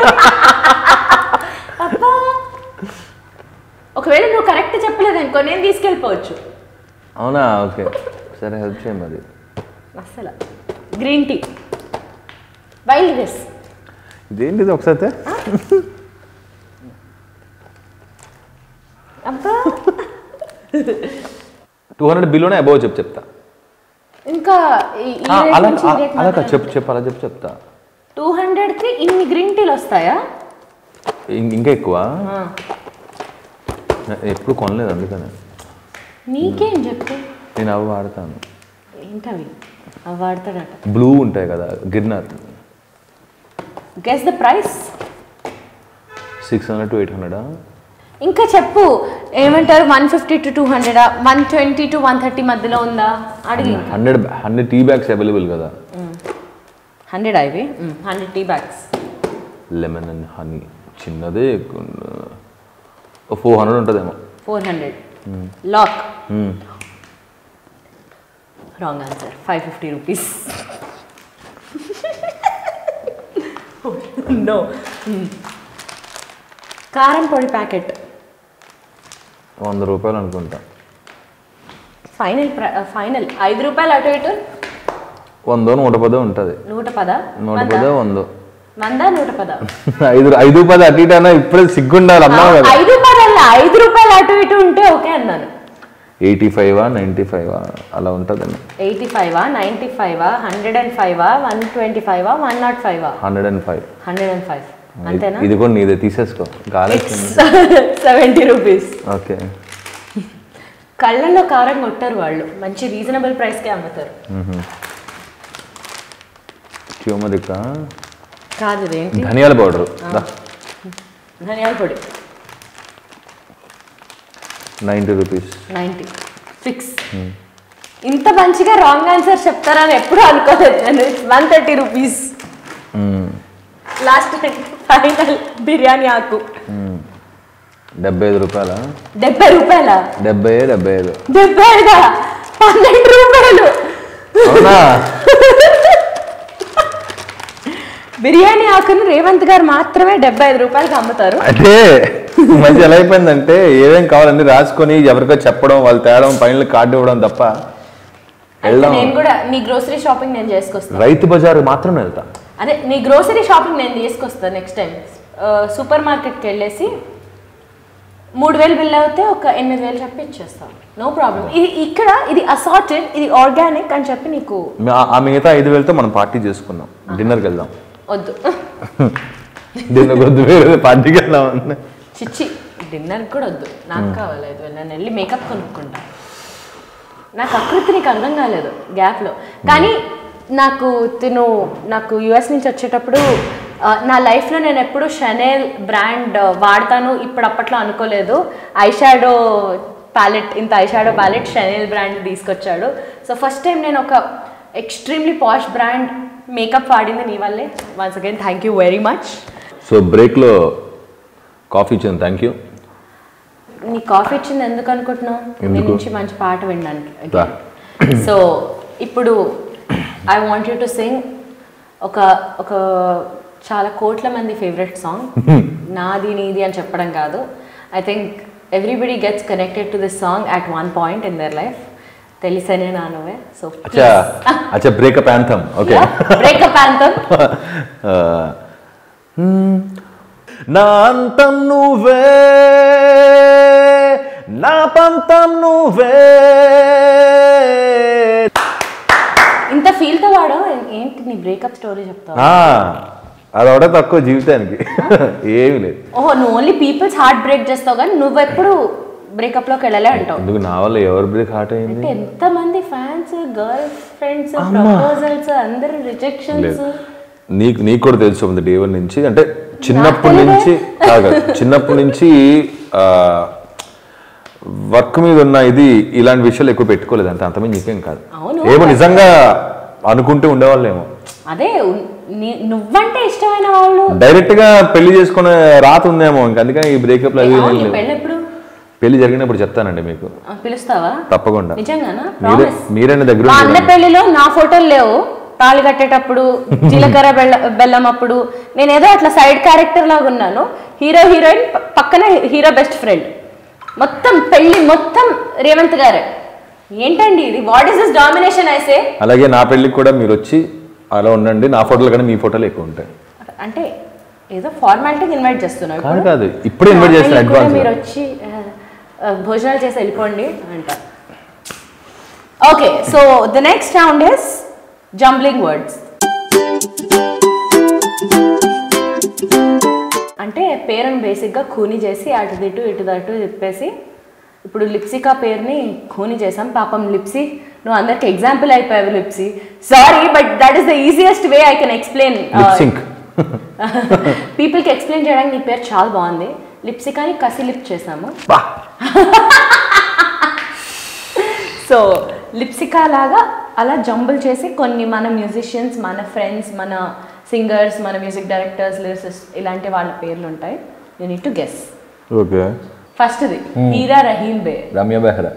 అబ్బా ఒకవేళ నువ్వు కరెక్ట్ చెప్పలేదు అనుకో నేను తీసుకెళ్ళిపోవచ్చు అవునా ఓకే సరే హెల్ప్ చేయండి మరి అస్సలు గ్రీన్ టీ వైల్డ్ గెస్ ఇదేంటిది ఒకసారి తే? అబ్బా టూ హండ్రెడ్ బిలోనే అబౌవ్ చెప్పు చెప్తా ఇంకా ఈ ఆ, అలా ఆ, అలా కాదు, చెప్పు చెప్పు అలా చెప్పు చెప్తా టూ హండ్రెడ్కి ఇన్ని గ్రీన్ టీలు వస్తాయా ఇం- ఇంకా ఎక్కువ నే- ఎప్పుడు కొనలేదు అందుకనే నీకేం చెప్తే నేను అవి వాడతాను ఏంటవి అవి వాడతాడట బ్లూ ఉంటాయి కదా Girnar guess the price six hundred to eight హండ్రెడా ఇంకా చెప్పు ఏమంటారు వన్ ఫిఫ్టీ టు టూ హండ్రెడా one twenty to one thirty మధ్యలో ఉందా అడిగి hundred hundred tea bags available కదా హండ్రెడ్ అవి hundred tea bags lemon and honey చిన్నదే ఫోర్ హండ్రెడ్ ఉంటుందేమో ఫోర్ హండ్రెడ్ లాక్ మ్మ్. Wrong answer five fifty rupees no కారం పొడి ప్యాకెట్ వంద రూపాయలు అనుకుంటా ఫైనల్ ఫైనల్ ఐదు రూపాయలు అటు ఇటు వందో నూట పదో ఉంటుంది నూట పద నూట పదో వందో వంద నూట పద ఐదు ఐదు పది అటు ఇటు అన్నా ఇప్పుడే సిగ్గుండాలి అన్నావు కదా ఐదు పదల్లా ఐదు రూపాయలు అటు ఇటు ఉంటే ఓకే అన్నాను ఎయిటీ ఫైవా నైంటీ ఫైవా అలా ఉంటుందండి ఎయిటీ ఫైవా నైంటీ ఫైవా హండ్రెడ్ అండ్ ఫైవా వన్ ట్వంటీ ఫైవా వన్ నాట్ ఫైవా hundred and five hundred and five అంతేనా ఇది కూడా నీదే తీసేసుకో కాలేస్తుంది సెవెంటీ రూపీస్ ఓకే కళ్ళల్లో కారం కొట్టరు వాళ్ళు మంచి రీజనబుల్ ప్రైస్కే అమ్ముతారు ట్యూమరిక్ కాదు ఇదేంటి ధనియాల పౌడర్ ధనియాల పొడి నైంటీ రూపీస్ నైంటీ ఫిక్స్ ఇంత మంచిగా రాంగ్ ఆన్సర్ చెప్తారని ఎప్పుడు అనుకోలేదు నేను one thirty rupees last final biryani ఆకు డెబ్బై ఐదు రూపాయల డెబ్బై రూపాయల డెబ్బై డెబ్బై ఐదు డెబ్బై ఐదా పన్నెండు రూపాయలు అవునా బిర్యానీ ఆకును రేవంత్ గారు మాత్రమే డెబ్బై ఐదు రూపాయలకి అమ్ముతారు అంటే మంచి ఎలా అయిపోయిందంటే ఏమేం కావాలని రాసుకొని ఎవరికో చెప్పడం వాళ్ళు తేడం పైన కార్డు ఇవ్వడం తప్ప అయితే వెళ్దాం నేను కూడా నీ గ్రోసరీ షాపింగ్ నేను చేసుకొస్తాను రైతు బజార్ మాత్రం వెళ్తా అదే నీ గ్రోసరీ షాపింగ్ నేను తీసుకొస్తాను నెక్స్ట్ టైం సూపర్ మార్కెట్కి వెళ్ళేసి మూడు వేలు బిల్ అవుతే ఒక ఎనిమిది వేలు చెప్పి ఇచ్చేస్తాం నో ప్రాబ్లం ఇది ఇక్కడ ఇది అసార్టెడ్ ఇది ఆర్గానిక్ అని చెప్పి నీకు ఆ- ఆ మిగతా ఐదు వేలతో మనం పార్టీ చేసుకుందాం డిన్నర్కి వెళ్దాం వద్దు డిన్నర్ వద్దు వేరే పార్టీకి వెళ్దాం అంటే చిచ్చి డిన్నర్ కూడా వద్దు నాకు కావాలి ఐదు వేలు నేను వెళ్ళి మేకప్ కొనుక్కుంటా నాకు అకృతి నీకు అర్థం కాలేదు గ్యాప్లో కానీ నాకు తిను నాకు యుఎస్ నుంచి వచ్చేటప్పుడు ఆ, నా లైఫ్లో నేను ఎప్పుడు షనెల్ బ్రాండ్ వాడతాను ఇప్పుడు అప్పట్లో అనుకోలేదు ఐషాడో ప్యాలెట్ ఇంత ఐషాడో ప్యాలెట్ షనెల్ బ్రాండ్ తీసుకొచ్చాడు సో ఫస్ట్ టైం నేను ఒక ఎక్స్ట్రీమ్లీ పాష్ బ్రాండ్ మేకప్ వాడింది నీ వల్లే once again thank you very much so బ్రేక్లో కాఫీ ఇచ్చాను థ్యాంక్ యూ నీ కాఫీ ఇచ్చింది ఎందుకు అనుకుంటున్నావు నీ ఎందుకు? నుంచి మంచి పాట వినడానికి రా. సో ఇప్పుడు I want you to sing ఒక ఒక చాలా కోట్ల మంది ఫేవరెట్ సాంగ్ నాది నీది అని చెప్పడం కాదు I think everybody gets connected to this song at one point in their life తెలిసనే నా నువ్వే సో అచ్చా అచ్చా బ్రేకప్ యాంథమ్ ఓకే బ్రేకప్ అంతం నా అంతం నువ్వే నా పంతం నువ్వే ఇంత ఫీల్ తో వాడో ఏంటి నీ బ్రేకప్ స్టోరీ చెప్తావు ఆ, అది ఒకటే తక్కువ జీవితానికి ఏమీ లేదు ఓహో నువ్వు ఓన్లీ పీపుల్స్ హార్ట్ బ్రేక్ చేస్తావు కానీ నువ్వెప్పుడు బ్రేకప్ లోకి వెళ్ళలే అంటావు ఎందుకు నా వల్ల ఎవరు బ్రేక్ హార్ట్ అయింది అంటే ఎంత మంది ఫ్యాన్స్ గర్ల్ ఫ్రెండ్స్ ప్రపోజల్స్ అందరూ రిజెక్షన్స్ లేదు నీకు నీకు కూడా తెలుసు ఉంది డే వన్ నుంచి అంటే చిన్నప్పటి నుంచి కాదు చిన్నప్పటి నుంచి వర్క్ మీద ఉన్న ఇది ఇలాంటి విషయాలు ఎక్కువ పెట్టుకోలేదు అంత అంతమంది నీకేం కాదు అవును. ఏమో నిజంగా అనుకుంటూ ఉండేవాళ్ళేమో అదే ఉన్- నీ- నువ్వంటే ఇష్టమైన వాళ్ళు డైరెక్ట్ గా పెళ్లి చేసుకునే రాత ఉందేమో ఇంక అందుకని ఈ బ్రేకప్ అవి ఏమీ అవును, నీ లేవు పెళ్ళి ఎప్పుడు పెళ్లి జరిగినప్పుడు చెప్తానండి మీకు ఆ, పిలుస్తావా తప్పకుండా నిజంగానా మీరే ప్రామిస్ మీరైనా దగ్గర మా ఉండి అన్న పెళ్లిలో నా ఫోటోలు లేవు తాళి కట్టేటప్పుడు జీలకర్ర బెల్ల బెల్లం అప్పుడు నేను ఏదో అట్లా సైడ్ క్యారెక్టర్ లాగా ఉన్నాను హీరో హీరోయిన్ ప- పక్కన హీరో బెస్ట్ ఫ్రెండ్ మొత్తం పెళ్లి మొత్తం రేవంత్ గారే ఏంటండి ఇది వాట్ ఇస్ దిస్ డామినేషన్ ఐసే అలాగే నా పెళ్ళికి కూడా మీరు వచ్చి అలా ఉండండి నా ఫోటోలు కానీ మీ ఫోటోలు ఎక్కువ ఉంటాయి అంటే ఏదో ఫార్మాలిటీకి ఇన్వైట్ చేస్తున్నావు కాదు కాదు ఇప్పుడే ఇన్వైట్ చేస్తాను నా పెళ్ళికి కూడా అడ్వాన్స్ మీరు వచ్చి ఆ, ఆ, భోజనాలు చేసి వెళ్ళిపోండి అంట okay so the next round is jumbling words అంటే పేరుని బేసిక్గా ఖూని చేసి అటు ఇటు ఇటు అటు తిప్పేసి ఇప్పుడు లిప్సికా పేరుని ఖూని చేసాం పాపం లిప్సీ నువ్వు అందరికి ఎగ్జాంపుల్ అయిపోయావు లిప్సీ sorry but that is the easiest way I can explain lip sync పీపుల్కి ఎక్స్ప్లెయిన్ చేయడానికి నీ పేరు చాలా బాగుంది లిప్సికాని కసి లిప్ చేసాము బా సో లిప్సికా లాగా అలా జంబుల్ చేసి కొన్ని మన మ్యూజిషియన్స్ మన ఫ్రెండ్స్ మన సింగర్స్ మన మ్యూజిక్ డైరెక్టర్స్ లిరిసిస్ట్ ఇలాంటి వాళ్ళ పేర్లు ఉంటాయి you need to guess okay ఫస్ట్ది హీరా రహీం బే రమ్య బెహ్రా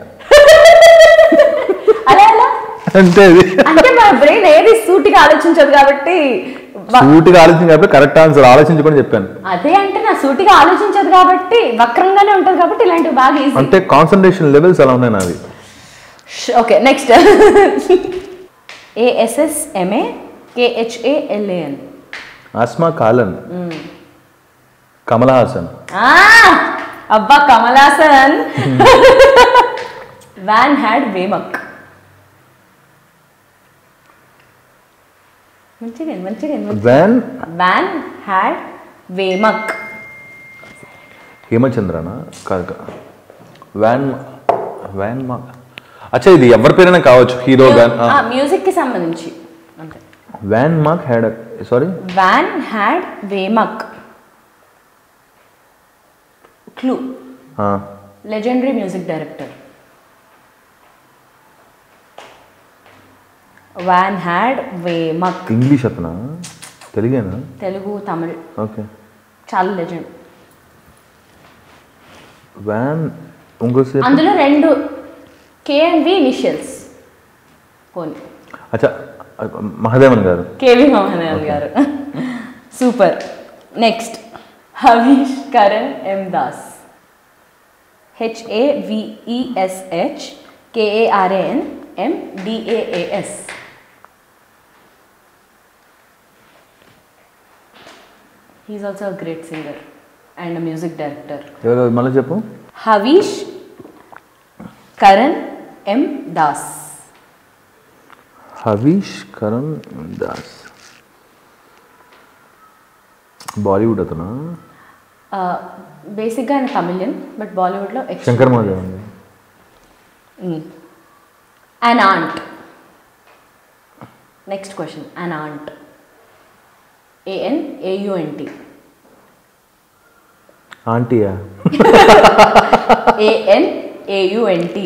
అలా అలా అంటే ఇది అంటే మన బ్రెయిన్ ఏది సూటిగా ఆలోచించదు కాబట్టి వ- సూటిగా ఆలోచించి కాబట్టి కరెక్ట్ ఆన్సర్ ఆలోచించుకొని చెప్పాను అదే అంటే నా సూటిగా ఆలోచించదు కాబట్టి వక్రంగానే ఉంటుంది కాబట్టి ఇలాంటివి బాగా ఈజీ అంటే కాన్సన్ట్రేషన్ లెవెల్స్ అలా ఉన్నాయి నావి okay next A S S M A K H A L A N Asma కాలన్ కమల్ హాసన్ అబ్బా కమలాసన్ వ్యాన్ హ్యాడ్ వేమక్ మంచిగా మంచిగా వ్యాన్ వ్యాన్ హ్యాడ్ వేమక్ హేమచంద్రనా కాదు కాదు. వ్యాన్ వ్యాన్ మా అచ్చా ఇది ఎవరి పేరైనా కావచ్చు హీరో గాన్ మ్యూజిక్ కి సంబంధించి అంతే వ్యాన్ మాక్ హ్యాడ్ సారీ వ్యాన్ హ్యాడ్ వేమక్ క్లూ లెజెండరీ మ్యూజిక్ డైరెక్టర్ వ్యాన్ హ్యాడ్ వేమక్ ఇంగ్లీష్ అతనా తెలుగేనా తెలుగు తమిళ్ ఓకే చాలా లెజెండ్ వ్యాన్ ఇంకోసేపు అందులో రెండు కేఎన్వి ఇనిషియల్స్ పోనీ అచ్చా మహదేవన్ గారు కేవి మోహన్ గారు super next Havish Karan M Das H A V E S H K A R A N M D A A S he's also a great singer and music director ఎవరు మళ్ళీ చెప్పు హవీష్ కరణ్ ఎం దాస్ హవీష్ కరణ్ దాస్ బాలీవుడ్ అతను బేసిక్గా ఆయన తమిళియన్ బట్ బాలీవుడ్లో ఎక్స్ Shankar Mahadev an aunt next question an aunt A N A U N T ఆంటీయా ఏఎన్ ఏయుఎన్టీ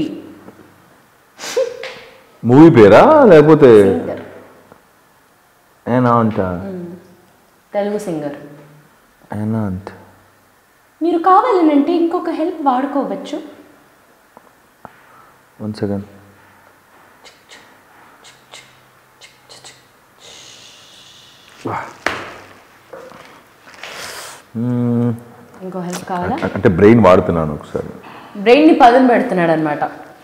మూవీ పేరా లేకపోతే ఏనా అంట తెలుగు సింగర్ ఏనా అంట మీరు కావాలనంటే ఇంకొక హెల్ప్ వాడుకోవచ్చు వన్ సెకండ్ ఇంకో హెల్ప్ కావాలా అంటే బ్రెయిన్ వాడుతున్నాను ఒకసారి బ్రెయిన్ని పదును పెడుతున్నాడు అనమాట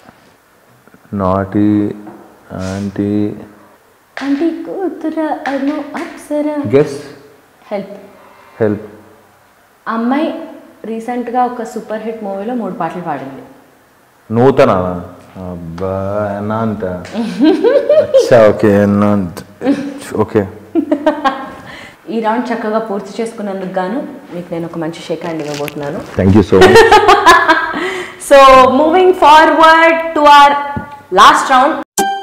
నాటి ఆంటీ అంటే కూతుర అను అప్సర గెస్ హెల్ప్ హెల్ప్ అమ్మాయి రీసెంట్గా ఒక సూపర్ హిట్ మూవీలో మూడు పాటలు పాడింది నూతన అబ్బా ఎన్నా అంట అచ్చా ఓకే ఎన్నా అంట ఓకే ఈ రౌండ్ చక్కగా పూర్తి చేసుకున్నందుకు గాను మీకు నేను ఒక మంచి షేక్ హ్యాండ్ ఇవ్వబోతున్నాను thank you so much so moving forward to our last round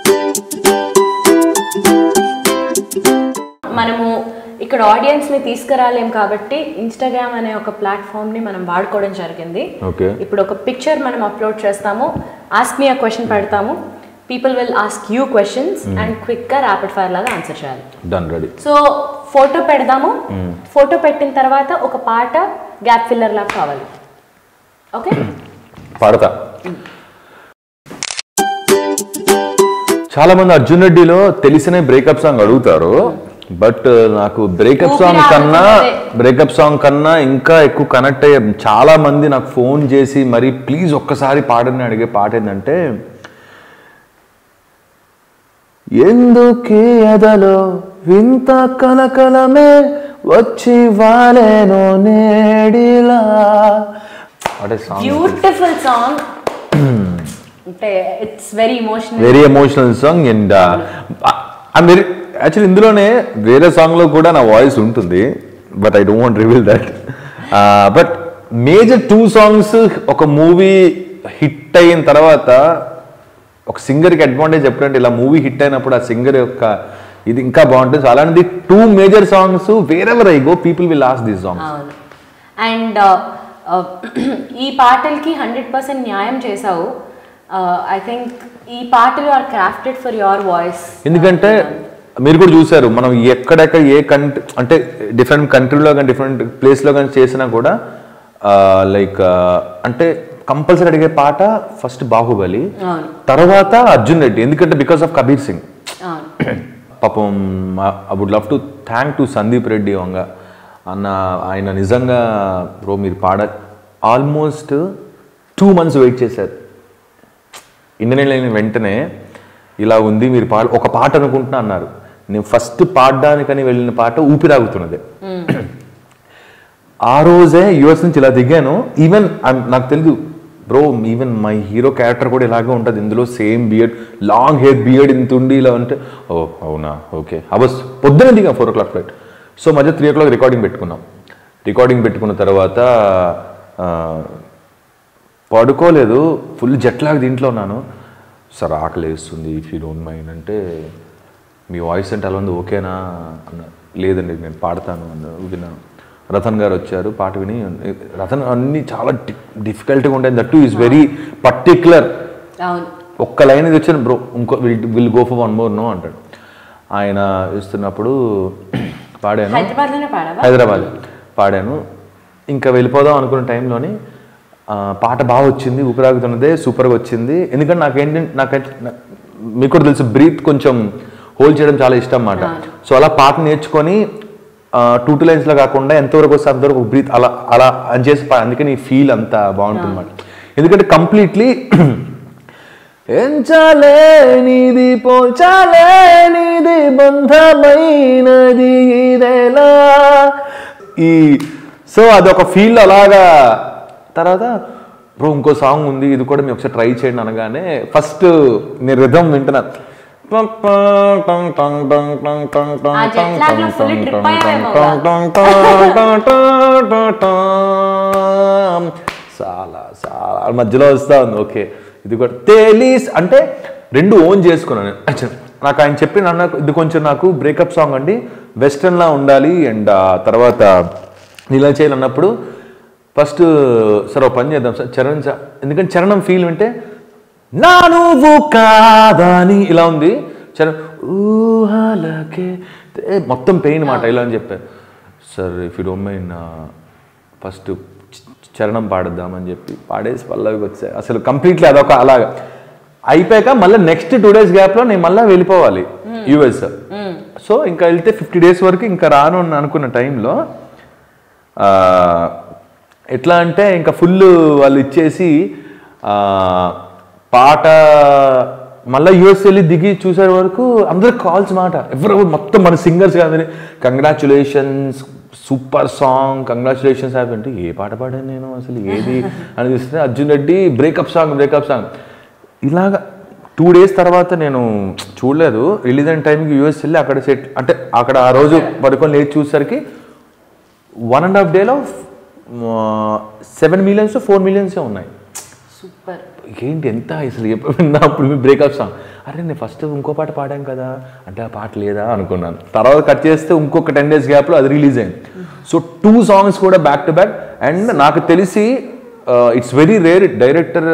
మనము ఇక్కడ ఆడియన్స్ ని తీసుకురాలేం కాబట్టి ఇన్స్టాగ్రామ్ అనే ఒక ప్లాట్ఫామ్ ని మనం వాడుకోవడం జరిగింది ఓకే ఇప్పుడు ఒక పిక్చర్ మనం అప్లోడ్ చేస్తాము ఆస్క్ మీ ఆ క్వశ్చన్ పెడతాము people will ask you questions and quick గా ర్యాపిడ్ ఫైర్ లాగా ఆన్సర్ చేయాలి డన్ రెడీ సో ఫోటో పెడదాము ఫోటో పెట్టిన తర్వాత ఒక పాట గ్యాప్ ఫిల్లర్ లాగా కావాలి ఓకే పాడతా చాలా మంది అర్జున్ రెడ్డిలో తెలిసిన బ్రేకప్ సాంగ్ అడుగుతారు బట్ నాకు బ్రేకప్ సాంగ్ ఊపిరి కన్నా ఆడుతున్నదే. బ్రేకప్ సాంగ్ కన్నా ఇంకా ఎక్కువ కనెక్ట్ అయ్యే చాలా మంది నాకు ఫోన్ చేసి మరి ప్లీజ్ ఒక్కసారి పాడని అడిగే పాట ఏంటంటే ఎందుకీ ఎదలో వింత కలకలమే వచ్చి వాలేనో నేడిలా అంటే సాంగ్ బ్యూటిఫుల్ సాంగ్ అంటే it's very emotional very emotional song and very actually ఇందులోనే వేరే సాంగ్లో కూడా నా వాయిస్ ఉంటుంది but I don't want reveal that but major two songs ఒక మూవీ హిట్ అయిన తర్వాత ఒక సింగర్కి అడ్వాంటేజ్ ఎప్పుడంటే ఇలా మూవీ హిట్ అయినప్పుడు ఆ సింగర్ యొక్క ఇది ఇంకా బాగుంటుంది సో అలాంటిది two major songs wherever I go people will last these songs అవును అండ్ ఈ పాటలకి హండ్రెడ్ పర్సెంట్ న్యాయం చేసావు ఐ థింక్ ఈ పాటలు are crafted for your voice ఎందుకంటే మీరు కూడా చూసారు మనం ఎక్కడెక్కడ ఏ కంట్రీ అంటే డిఫరెంట్ కంట్రీలో కానీ డిఫరెంట్ ప్లేస్లో కానీ చేసినా కూడా లైక్ అంటే కంపల్సరీ అడిగే పాట ఫస్ట్ బాహుబలి అవును తర్వాత అర్జున్ రెడ్డి ఎందుకంటే బికాస్ ఆఫ్ కబీర్ సింగ్ అవును పాపం I would love to thank to Sandeep Reddy Vanga అన్న ఆయన నిజంగా బ్రో మీరు పాడ ఆల్మోస్ట్ టూ మంత్స్ వెయిట్ చేశారు ఇండియన్ అయిన వెంటనే ఇలా ఉంది మీరు పాడ ఒక పాట అనుకుంటున్నా అన్నారు నేను ఫస్ట్ పాడడానికని వెళ్ళిన పాట ఊపిరాగుతున్నదే ఆ రోజే యుఎస్ నుంచి ఇలా దిగాను ఈవెన్ నాకు తెలుసు bro even my hero character కూడా ఇలాగే ఉంటుంది ఇందులో same beard long hair beard ఇంత ఉండి ఇలా అంటే ఓ అవునా ఓకే అవస్ పొద్దున దిగా four o'clock flight so మధ్య త్రీ ఓ క్లాక్ రికార్డింగ్ పెట్టుకున్నాం రికార్డింగ్ పెట్టుకున్న తర్వాత ఆ, పడుకోలేదు ఫుల్ జట్లాగా దీంట్లో ఉన్నాను సార్ ఆకలి వేస్తుంది ఇఫ్ యూ డోంట్ మైండ్ అంటే మీ వాయిస్ అంటే అలా ఉంది ఓకేనా అన్న లేదండి నేను పాడతాను అన్న విన్నాను రతన్ గారు వచ్చారు పాట విని రతన్ అన్ని చాలా డిఫికల్ట్గా ఉంటాయి దట్ ఈస్ వెరీ పర్టిక్యులర్ అవును ఒక్క లైన్ ఇది వచ్చాను బ్రో ఇంకో will go for one more no అంటాడు ఆయన ఇస్తున్నప్పుడు పాడాను హైదరాబాద్లోనే పాడావా హైదరాబాద్ పాడాను ఇంకా వెళ్ళిపోదాం అనుకున్న టైంలోని ఆ, పాట బాగా వచ్చింది ఊపిరాగుతున్నదే సూపర్గా వచ్చింది ఎందుకంటే నాకేంటి నాకైతే నా- మీకు కూడా తెలుసు బ్రీత్ కొంచెం హోల్డ్ చేయడం చాలా ఇష్టం అన్నమాట సో అలా పాట నేర్చుకొని టూ టూ లైన్స్లో కాకుండా ఎంతవరకు వస్తే అంతవరకు బ్రీత్ అలా అలా అని చేసి పా- అందుకని ఈ ఫీల్ అంత బాగుంటుంది అన్నమాట ఎందుకంటే కంప్లీట్లీ ఎంచాలే నీది పోచాలే నీది బంధమైనది ఇదేలా ఈ సో అదొక ఫీల్ అలాగా తర్వాత బ్రో ఇంకో సాంగ్ ఉంది ఇది కూడా మీరు ఒకసారి ట్రై చేయండి అనగానే ఫస్ట్ నేను రిధం వింటున్నా ఆ jet lag లో full trip అయ్యావేమో చాలా చాలా మధ్యలో వస్తా ఉంది ఓకే ఇది కూడా తేలీస్ అంటే రెండు ఓన్ చేసుకున్నాను అచ్చా, నాకు ఆయన చెప్పిన అన్న ఇది కొంచెం నాకు బ్రేకప్ సాంగ్ అండి వెస్టర్న్లా ఉండాలి అండ్ తర్వాత ఇలా చేయాలి అన్నప్పుడు ఫస్ట్ సరే ఒక పని చేద్దాం సార్ చరణ్ సార్ ఎందుకంటే చరణం ఫీల్ వింటే నా నువ్వు కాదని ఇలా ఉంది చరణ్ ఊహలకే తే- మొత్తం పెయిన్ మాట ఇలా అని చెప్పారు sir if you don't mind first చరణం పాడద్దామని చెప్పి పాడేసి పల్లవికి వచ్చాయి అసలు కంప్లీట్లీ అదొక అలాగా అయిపోయాక మళ్ళీ నెక్స్ట్ టూ డేస్ గ్యాప్లో నేను మళ్ళీ వెళ్ళిపోవాలి యూఎస్ సో ఇంకా వెళ్తే ఫిఫ్టీ డేస్ వరకు ఇంకా రాను అని అనుకున్న టైంలో ఆ, ఎట్లా అంటే ఇంకా ఫుల్ వాళ్ళు ఇచ్చేసి ఆ, పాట మళ్ళీ యూఎస్ వెళ్ళి దిగి చూసే వరకు అందరు కాల్స్ మాట ఎవరు మొత్తం మన సింగర్స్ కాదని congratulations super song congratulations happy అంటే ఏ పాట పాడాను నేను అసలు ఏది అని చూస్తే Arjun Reddy breakup song breakup song ఇలాగా టూ డేస్ తర్వాత నేను చూడలేదు రిలీజ్ అయిన టైంకి యూఎస్ వెళ్ళి అక్కడ సెట్ అంటే అక్కడ ఆ రోజు పడుకొని లేచి చూసేసరికి వన్ అండ్ హాఫ్ డేలో సెవెన్ మిలియన్స్ ఫోర్ మిలియన్సే ఉన్నాయి సూపర్ ఏంటి ఎంత అసలు ఎప్పుడు విన్నా అప్పుడు మీ బ్రేకప్ సాంగ్ అరే నేను ఫస్ట్ ఇంకో పాట పాడాం కదా అంటే ఆ పాట లేదా అనుకున్నాను తర్వాత కట్ చేస్తే ఇంకొక టెన్ డేస్ గ్యాప్లో అది రిలీజ్ అయింది సో టూ సాంగ్స్ కూడా బ్యాక్ టు బ్యాక్ అండ్ నాకు తెలిసి ఇట్స్ వెరీ రేర్ డైరెక్టర్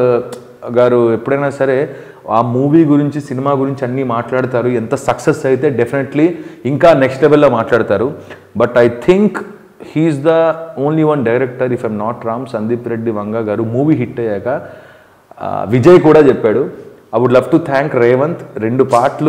గారు ఎప్పుడైనా సరే ఆ మూవీ గురించి సినిమా గురించి అన్నీ మాట్లాడతారు ఎంత సక్సెస్ అయితే డెఫినెట్లీ ఇంకా నెక్స్ట్ లెవెల్లో మాట్లాడతారు but I think he's the only one director if I'm not wrong Sandeep Reddy Vanga garu movie hit అయ్యాక ఆ, విజయ్ కూడా చెప్పాడు I would love to thank Revanth రెండు పాటలు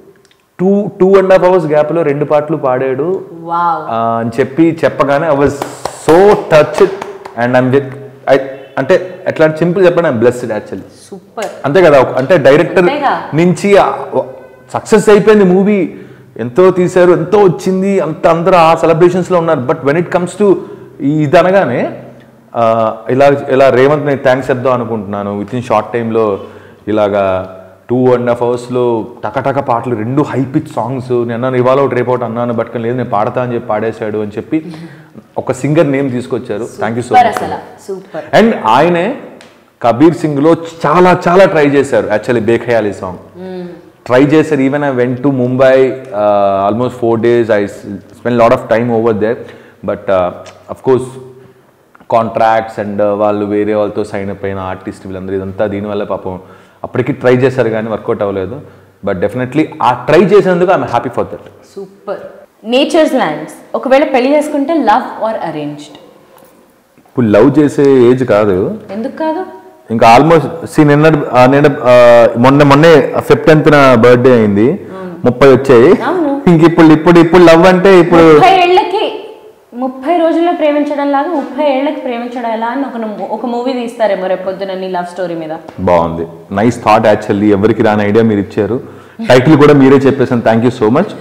two two and half hours గ్యాప్లో రెండు పాటలు పాడాడు వావ్ ఆ, అని చెప్పి చెప్పగానే I was so touch and I'm I అంటే ఎట్లా సింపుల్ చెప్పండి ఐమ్ బ్లెస్డ్ యాక్చువల్లీ సూపర్ అంతే కదా ఒక- అంటే డైరెక్టర్ అంతేగా. నుంచి సక్సెస్ అయిపోయింది మూవీ ఎంతో తీశారు ఎంతో వచ్చింది అంత అందరూ ఆ celebrations లో ఉన్నారు but when it comes to ఇది అనగానే ఆ, ఇలా ఇలా రేవంత్ నేను థ్యాంక్స్ చెప్దాం అనుకుంటున్నాను విత్ ఇన్ షార్ట్ టైంలో ఇలాగా టూ అండ్ హాఫ్ అవర్స్లో టకటక పాటలు రెండు హై పిచ్ సాంగ్స్ నేను అన్నాను ఇవాళ ఒకటి రేపు ఒకటి అన్నాను బట్ కానీ లేదు నేను పాడతా అని చెప్పి పాడేశాడు అని చెప్పి ఒక సింగర్ నేమ్ తీసుకొచ్చారు thank you so super much అసలు సూపర్ అండ్ ఆయనే కబీర్ సింగ్ లో చాలా చాలా ట్రై చేశారు యాక్చువల్లీ బేఖయాలి సాంగ్ ట్రై చేశారు even I went to Mumbai almost four days I spend lot of time over there but of course contracts and వాళ్ళు వేరే వాళ్ళతో సైన్ అప్ అయిన ఆర్టిస్ట్ వీళ్ళందరూ ఇదంతా దీనివల్ల పాపం అప్పటికి ట్రై చేశారు కానీ వర్కౌట్ అవ్వలేదు బట్ డెఫినెట్లీ ఆ ట్రై చేసినందుకు I'm happy for that super nature's lands ఒకవేళ పెళ్లి చేసుకుంటే లవ్ ఆర్ అరేంజ్డ్ ఇప్పుడు లవ్ చేసే ఏజ్ కాదు ఎందుకు కాదు ఇంకా ఆల్మోస్ట్ సి నిన్న ఆ, నిన్న ఆ, మొన్న మొన్నే ఫిఫ్త్ టెన్త్ నా బర్త్డే అయింది ముప్పై వచ్చాయి అవును. ఇంక ఇప్పుడు ఇప్పుడు ఇప్పుడు లవ్ అంటే ఇప్పుడు ముప్పై ఏళ్ళకి ముప్పై రోజుల్లో ప్రేమించడం లాగా ముప్పై ఏళ్ళకి ప్రేమించడం ఎలా అని ఒక ఒక మూవీ తీస్తారేమో రేపు పొద్దున నీ లవ్ స్టోరీ మీద బాగుంది నైస్ థాట్ యాక్చువల్లీ ఎవరికి రాని ఐడియా మీరు ఇచ్చారు టైటిల్ కూడా మీరే చెప్పేసాను థ్యాంక్ యూ సో మచ్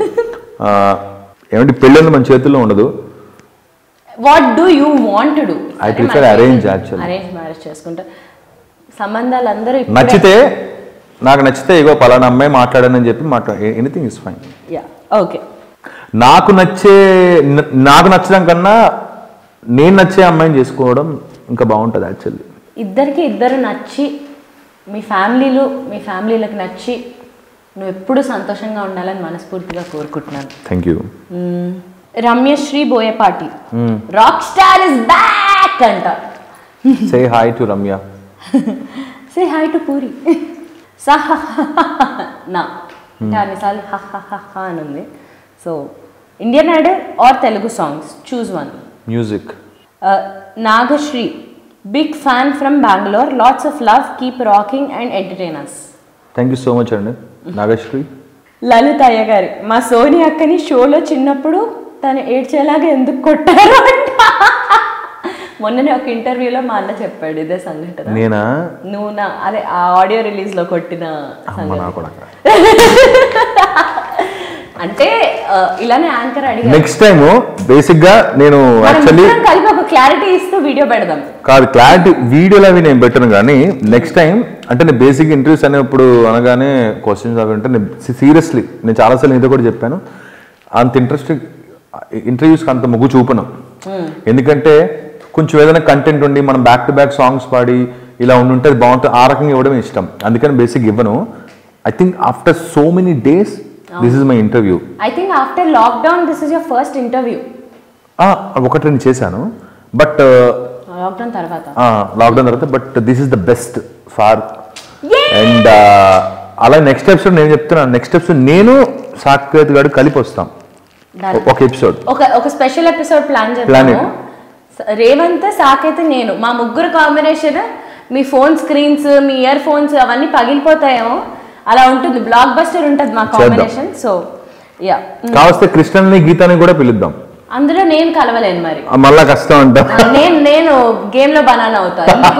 ఏమంటే పెళ్ళి మన చేతుల్లో ఉండదు what do you want to I prefer arrange actually. Arrange marriage చేసుకుంటా సంబంధాలు అందరూ ఇప్పుడే- నచ్చితే నాకు నచ్చితే ఇగో పలానా అమ్మాయి మాట్లాడానని చెప్పి మాట్లాడ anything is fine ya okay నాకు నచ్చే న- నాకు నచ్చడం కన్నా నేను నచ్చే అమ్మాయిని చేసుకోవడం ఇంకా బాగుంటుంది యాక్చువల్లీ ఇద్దరికి ఇద్దరు నచ్చి మీ ఫ్యామిలీలు మీ ఫ్యామిలీలకు నచ్చి నువ్వు ఎప్పుడు సంతోషంగా ఉండాలని మనస్ఫూర్తిగా కోరుకుంటున్నాను thank you hmm. Ramyasri Boyapati rock star is back అంట say hi to Ramya say hi to Puri సహ నా అంటే అన్నిసార్లు హ హ హ హ అని ఉంది so Indian Idol or Telugu songs choose one music Nagasri big fan from Bangalore lots of love keep rocking and entertainers thank you so much అండి నాగశ్రీ లలిత అయ్య గారి మా సోని అక్కని షోలో చిన్నప్పుడు తను ఏడ్చేలాగా ఎందుకు కొట్టారు అంట మొన్ననే ఒక ఇంటర్వ్యూలో మా అన్న చెప్పాడు ఇదే సంఘటన నేనా నువ్వు నా అదే ఆ ఆడియో రిలీజ్ లో కొట్టిన అమ్మ సంఘటన నా కొడక అంటే ఆ, ఇలానే యాంకర్ అడిగారు నెక్స్ట్ టైం బేసిక్ గా నేను మనం యాక్చువల్లీ ఇద్దరం కలిపి ఒక క్లారిటీ ఇస్తూ వీడియో పెడదాం కాదు క్లారిటీ వీడియోలు అవి నేను పెట్టను కానీ నెక్స్ట్ టైం అంటే నేను బేసిక్ ఇంటర్వ్యూస్ అనేప్పుడు అనగానే క్వశ్చన్స్ అవి అంటే నేను సీరియస్లీ నేను చాలాసార్లు నీతో కూడా చెప్పాను అంత ఇంట్రెస్ట్ ఇంటర్వ్యూస్కి అంత మొగ్గు చూపను ఎందుకంటే కొంచెం ఏదైనా కంటెంట్ ఉండి మనం బ్యాక్ టు బ్యాక్ సాంగ్స్ పాడి ఇలా ఉండుంటే అది బాగుంటుంది ఆ రకంగా ఇవ్వడం ఇష్టం అందుకని బేసిక్ ఇవ్వను I think after so many days this is my interview I think after lockdown this is your first interview ఒకటి రెండు చేశాను బట్ లాక్డౌన్ తర్వాత లాక్డౌన్ తర్వాత but this is the best far and అలా నెక్స్ట్ ఎపిసోడ్ నేను చెప్తున్నాను next episode నేను సాకేత్ గారు కలిపి వస్తాం Done. ఒక ఎపిసోడ్ ఒక ఒక స్పెషల్ ఎపిసోడ్ ప్లాన్ Plan చేద్దాము స- రేవంత్ సాకేత్ నేను మా ముగ్గురు కాంబినేషన్ మీ ఫోన్ స్క్రీన్స్ మీ ఇయర్ ఫోన్స్ అవన్నీ పగిలిపోతాయేమో అలా ఉంటుంది బ్లాక్ బస్టర్ ఉంటుంది మా కాంబినేషన్ సో యా కావస్తే కృష్ణని గీతాని కూడా పిలుద్దాం అందులో నేను కలవలేను మరి ఆ, మళ్ళా కష్టం అంట ఆ, నేను నేను గేమ్ లో బనానా అవుతా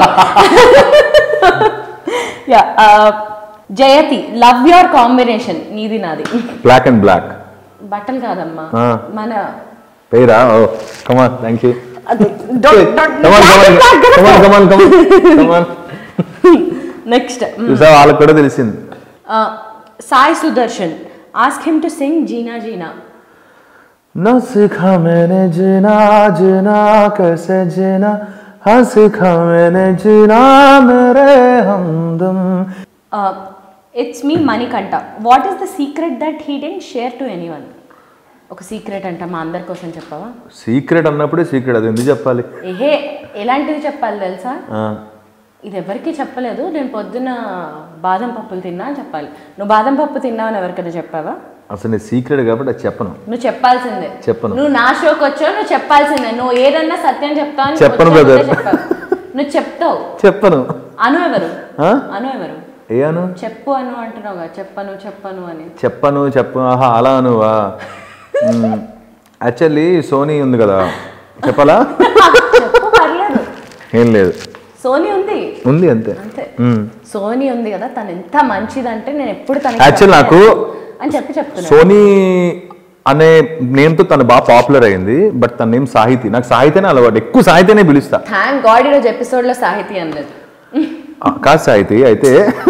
యా జయతి లవ్ యువర్ కాంబినేషన్ నీది నాది బ్లాక్ అండ్ బ్లాక్ బట్టలు కాదమ్మా ఆ. మన పేరా oh come on thank you Don't- don't- come on come on come on come on come on next చూసా వాళ్ళకి కూడా తెలిసింది Sai Sudarshan ask him to sing జీనా జీనా न सीखा मैंने जीना जीना कैसे जीना हाँ सीखा मैंने जीना मेरे हमदम it's me Manikanta what is the secret that he didn't share to anyone ఒక సీక్రెట్ అంట మా అందరి కోసం చెప్పవా సీక్రెట్ అన్నప్పుడే సీక్రెట్ అది ఎందుకు చెప్పాలి ఏహే ఎలాంటిది చెప్పాలి తెలుసా ఆ, ఇది ఎవరికీ చెప్పలేదు నేను పొద్దున్న బాదం పప్పులు తిన్నా అని చెప్పాలి నువ్వు బాదం పప్పు తిన్నావని ఎవరికైనా చెప్పావా అసలు నేను సీక్రెట్ కాబట్టి అది చెప్పను నువ్వు చెప్పాల్సిందే చెప్పను. నువ్వు నా షోకి వచ్చావు నువ్వు చెప్పాల్సిందే నువ్వు ఏదన్నా సత్యం చెప్తావు అని చెప్పను, వచ్చావంటే brother. చెప్పావు. నువ్వు చెప్తావు చెప్పను అను ఎవరు ఆ? అను ఎవరు ఏ అను చెప్పు అను అంటున్నావు కదా చెప్పను చెప్పను అని చెప్పను చెప్పు ఆహా అలా అనువా యాక్చువల్లీ సోనీ ఉంది కదా చెప్పాలా చెప్పు పర్లేదు ఏం లేదు సోనీ ఉంది ఉంది అంతే అంతే మ్మ్. సోనీ ఉంది కదా తను ఎంత మంచిదంటే నేను ఎప్పుడు తనకి Actually నాకు అని చెప్పి చెప్తున్నా సోనీ అనే నేమ్తో తను బాగా పాపులర్ అయింది బట్ తన నేమ్ సాహితీ నాకు సాహితీనే అలవాటు ఎక్కువ సాహితీనే పిలుస్తా థ్యాంక్ గాడ్ ఈరోజు ఎపిసోడ్ లో సాహితీ అనలేదు ఆ, కాదు సాహితీ అయితే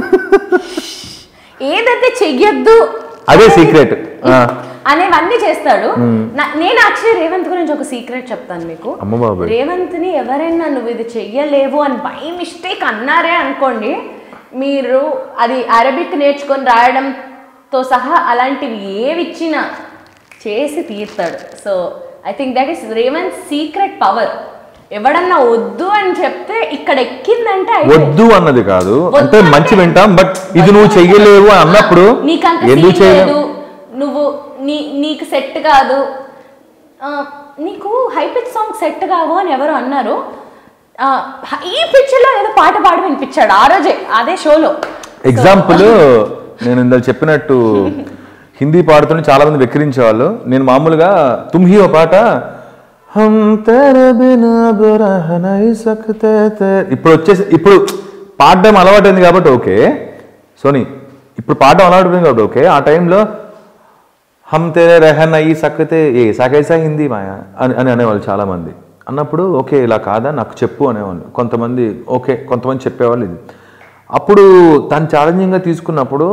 ఏదైతే చెయ్యొద్దు అదే సీక్రెట్ అనేవన్నీ చేస్తాడు నా- నేను యాక్చువల్లీ రేవంత్ గురించి ఒక సీక్రెట్ చెప్తాను మీకు అమ్మ బాబాయ్ రేవంత్ ని ఎవరైనా నువ్వు ఇది చెయ్యలేవు అని బై మిస్టేక్ అన్నారే అనుకోండి మీరు అది అరబిక్ నేర్చుకొని రాయడంతో సహా అలాంటివి ఏవి ఇచ్చినా చేసి తీరుతాడు so I think that is Revanth secret power ఎవడన్నా వద్దు అని చెప్తే ఇక్కడ ఎక్కిందంటే అయిపోయింది. వద్దు అన్నది కాదు వద్దు అంటే మంచి అంటే- వింటాం బట్ ఇది నువ్వు చెయ్యలేవు అని అన్నప్పుడు నీకంత ఎందుకు సీన్ లేదు చేయలేవు నువ్వు నీ నీకు సెట్ కాదు ఆ, నీకు హై పిచ్ సాంగ్ సెట్ కావు అని ఎవరు అన్నారు ఆ, ఈ పిచ్లో ఏదో పాట పాడి వినిపించాడు ఆ రోజే అదే షోలో ఎగ్జాంపుల్ నేను ఇందాక చెప్పినట్టు హిందీ పాడుతుంటే చాలా మంది వెక్కిరించేవాళ్ళు నేను మామూలుగా తుమ్ హీ ఓ పాట హమ్ తెరే బినా అబ్ రహ నహీ సక్తే తే- ఇప్పుడు వచ్చేసి ఇప్పుడు పాడడం అలవాటైంది కాబట్టి ఓకే సోనీ ఇప్పుడు పాడడం అలవాటైంది కాబట్టి ఓకే ఆ టైంలో హమ్ తెరే రెహ నహీ సక్తే ఏ సాకైసా హిందీ మాయా అని అని అనేవాళ్ళు చాలా మంది అన్నప్పుడు ఓకే ఇలా కాదా నాకు చెప్పు అనేవాళ్ళు కొంతమంది ఓకే కొంతమంది చెప్పేవాళ్ళు ఇది అప్పుడు తను ఛాలెంజింగ్గా తీసుకున్నప్పుడు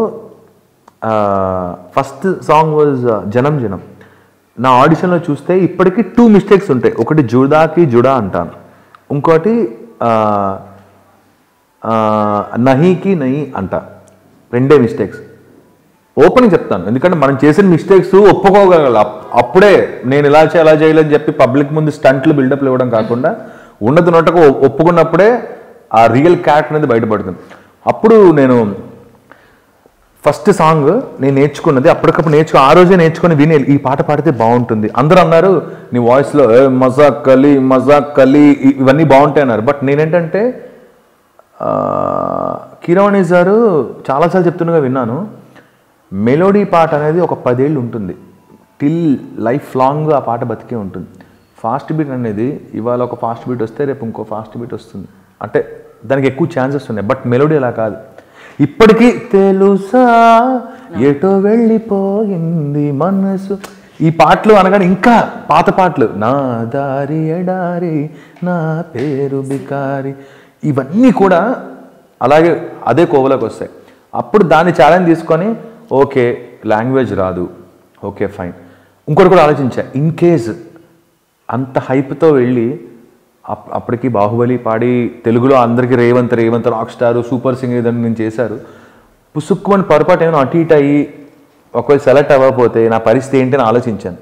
ఫస్ట్ సాంగ్ వాజ్ జనం జనం నా ఆడిషన్లో చూస్తే ఇప్పటికీ టూ మిస్టేక్స్ ఉంటాయి ఒకటి జుడాకి జుడా అంటాను ఇంకోటి ఆ, ఆ, నహీకి నహి అంట రెండే మిస్టేక్స్ ఓపెన్ చెప్తాను ఎందుకంటే మనం చేసిన మిస్టేక్స్ ఒప్పుకోగల అప్పుడే నేను ఇలా చేయాలి అలా చేయాలని చెప్పి పబ్లిక్ ముందు స్టంట్లు బిల్డప్లు ఇవ్వడం కాకుండా ఉన్నది నోటకు ఒ- ఒప్పుకున్నప్పుడే ఆ రియల్ క్యారెక్టర్ అనేది బయటపడుతుంది అప్పుడు నేను ఫస్ట్ సాంగ్ నేను నేర్చుకున్నది అప్పటికప్పుడు నేర్చుకో ఆ రోజే నేర్చుకుని విని ఈ పాట పాడితే బాగుంటుంది అందరూ అన్నారు నీ వాయిస్లో ఏ మజాక్ కలి మజాక్ కలి ఇ- ఇవన్నీ బాగుంటాయి అన్నారు బట్ నేనేంటంటే ఆ, కిరవాణి గారు చాలాసార్లు చెప్తున్నగా విన్నాను మెలోడీ పాట అనేది ఒక పదేళ్ళు ఉంటుంది టిల్ లైఫ్ లాంగ్ ఆ పాట బతికే ఉంటుంది ఫాస్ట్ బీట్ అనేది ఇవాళ ఒక ఫాస్ట్ బీట్ వస్తే రేపు ఇంకో ఫాస్ట్ బీట్ వస్తుంది అంటే దానికి ఎక్కువ ఛాన్సెస్ ఉన్నాయి బట్ మెలోడీ అలా కాదు ఇప్పటికీ తెలుసా ఎటో వెళ్ళిపోయింది మనసు ఈ పాటలు అనగానే ఇంకా పాత పాటలు నా దారి ఎడారి నా పేరు బికారి ఇవన్నీ కూడా అలాగే అదే కోవలోకి వస్తాయి అప్పుడు దాన్ని ఛాలెంజ్ తీసుకొని ఓకే లాంగ్వేజ్ రాదు ఓకే ఫైన్ ఇంకోటి కూడా ఆలోచించా ఇన్ కేస్ అంత హైప్తో వెళ్ళి అప్- అప్పటికి బాహుబలి పాడి తెలుగులో అందరికీ Revanth Revanth rock star super singer ఇదని నేను చేశారు పుసుక్కుమని పొరపాటు ఏమైనా అటు ఇటు అయ్యి ఒకవేళ సెలెక్ట్ అవ్వకపోతే నా పరిస్థితి ఏంటి అని ఆలోచించాను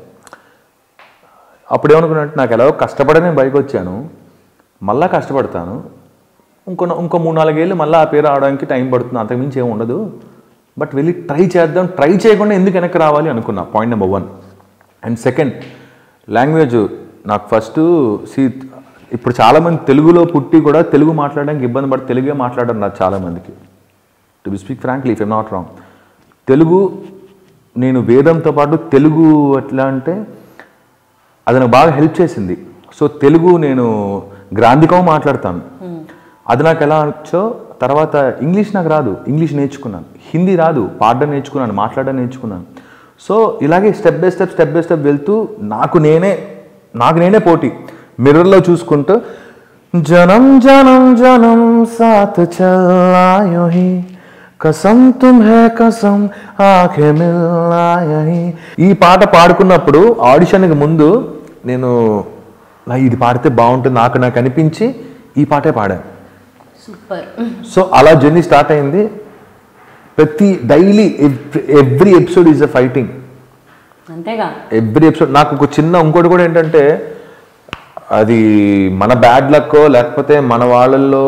అప్పుడు ఏమనుకున్నట్టు నాకు ఎలాగో కష్టపడే నేను బయటకు వచ్చాను మళ్ళా కష్టపడతాను ఇంకో ఇంకో మూడు నాలుగేళ్ళు మళ్ళీ ఆ పేరు రావడానికి టైం పడుతుంది అంతకుమించి ఏమి ఉండదు బట్ వెళ్ళి ట్రై చేద్దాం ట్రై చేయకుండా ఎందుకు వెనక్కి రావాలి అనుకున్నా point number one and second language నాకు ఫస్ట్ సి ఇప్పుడు చాలామంది తెలుగులో పుట్టి కూడా తెలుగు మాట్లాడడానికి ఇబ్బంది పడి తెలుగే మాట్లాడరు నాకు చాలామందికి to be speak frankly if I'm not wrong Telugu నేను వేదంతో పాటు తెలుగు ఎట్లా అంటే అది నాకు బాగా హెల్ప్ చేసింది సో తెలుగు నేను గ్రాంధికం మాట్లాడతాను అది నాకు ఎలా వచ్చో తర్వాత ఇంగ్లీష్ నాకు రాదు ఇంగ్లీష్ నేర్చుకున్నాను హిందీ రాదు పాడడం నేర్చుకున్నాను మాట్లాడడం నేర్చుకున్నాను సో ఇలాగే step by step step by step వెళ్తూ నాకు నేనే నాకు నేనే పోటీ మిర్రర్లో చూసుకుంటూ జనం జనం జనం సాత్ చల్లాయో హీ కసం తుమ్ హే కసం ఆఖే మిల్లాయహి ఈ పాట పాడుకున్నప్పుడు ఆడిషన్కి ముందు నేను "నా ఇది పాడితే బాగుంటుంది నాకు నాకు అనిపించి ఈ పాటే పాడాను సూపర్ సో అలా జర్నీ స్టార్ట్ అయింది ప్రతి daily every episode is a fighting అంతేగా ఎవ్రీ ఎపిసోడ్ నాకు ఒక చిన్న ఇంకోటి కూడా ఏంటంటే అది మన బ్యాడ్ లక్కో లేకపోతే మన వాళ్ళల్లో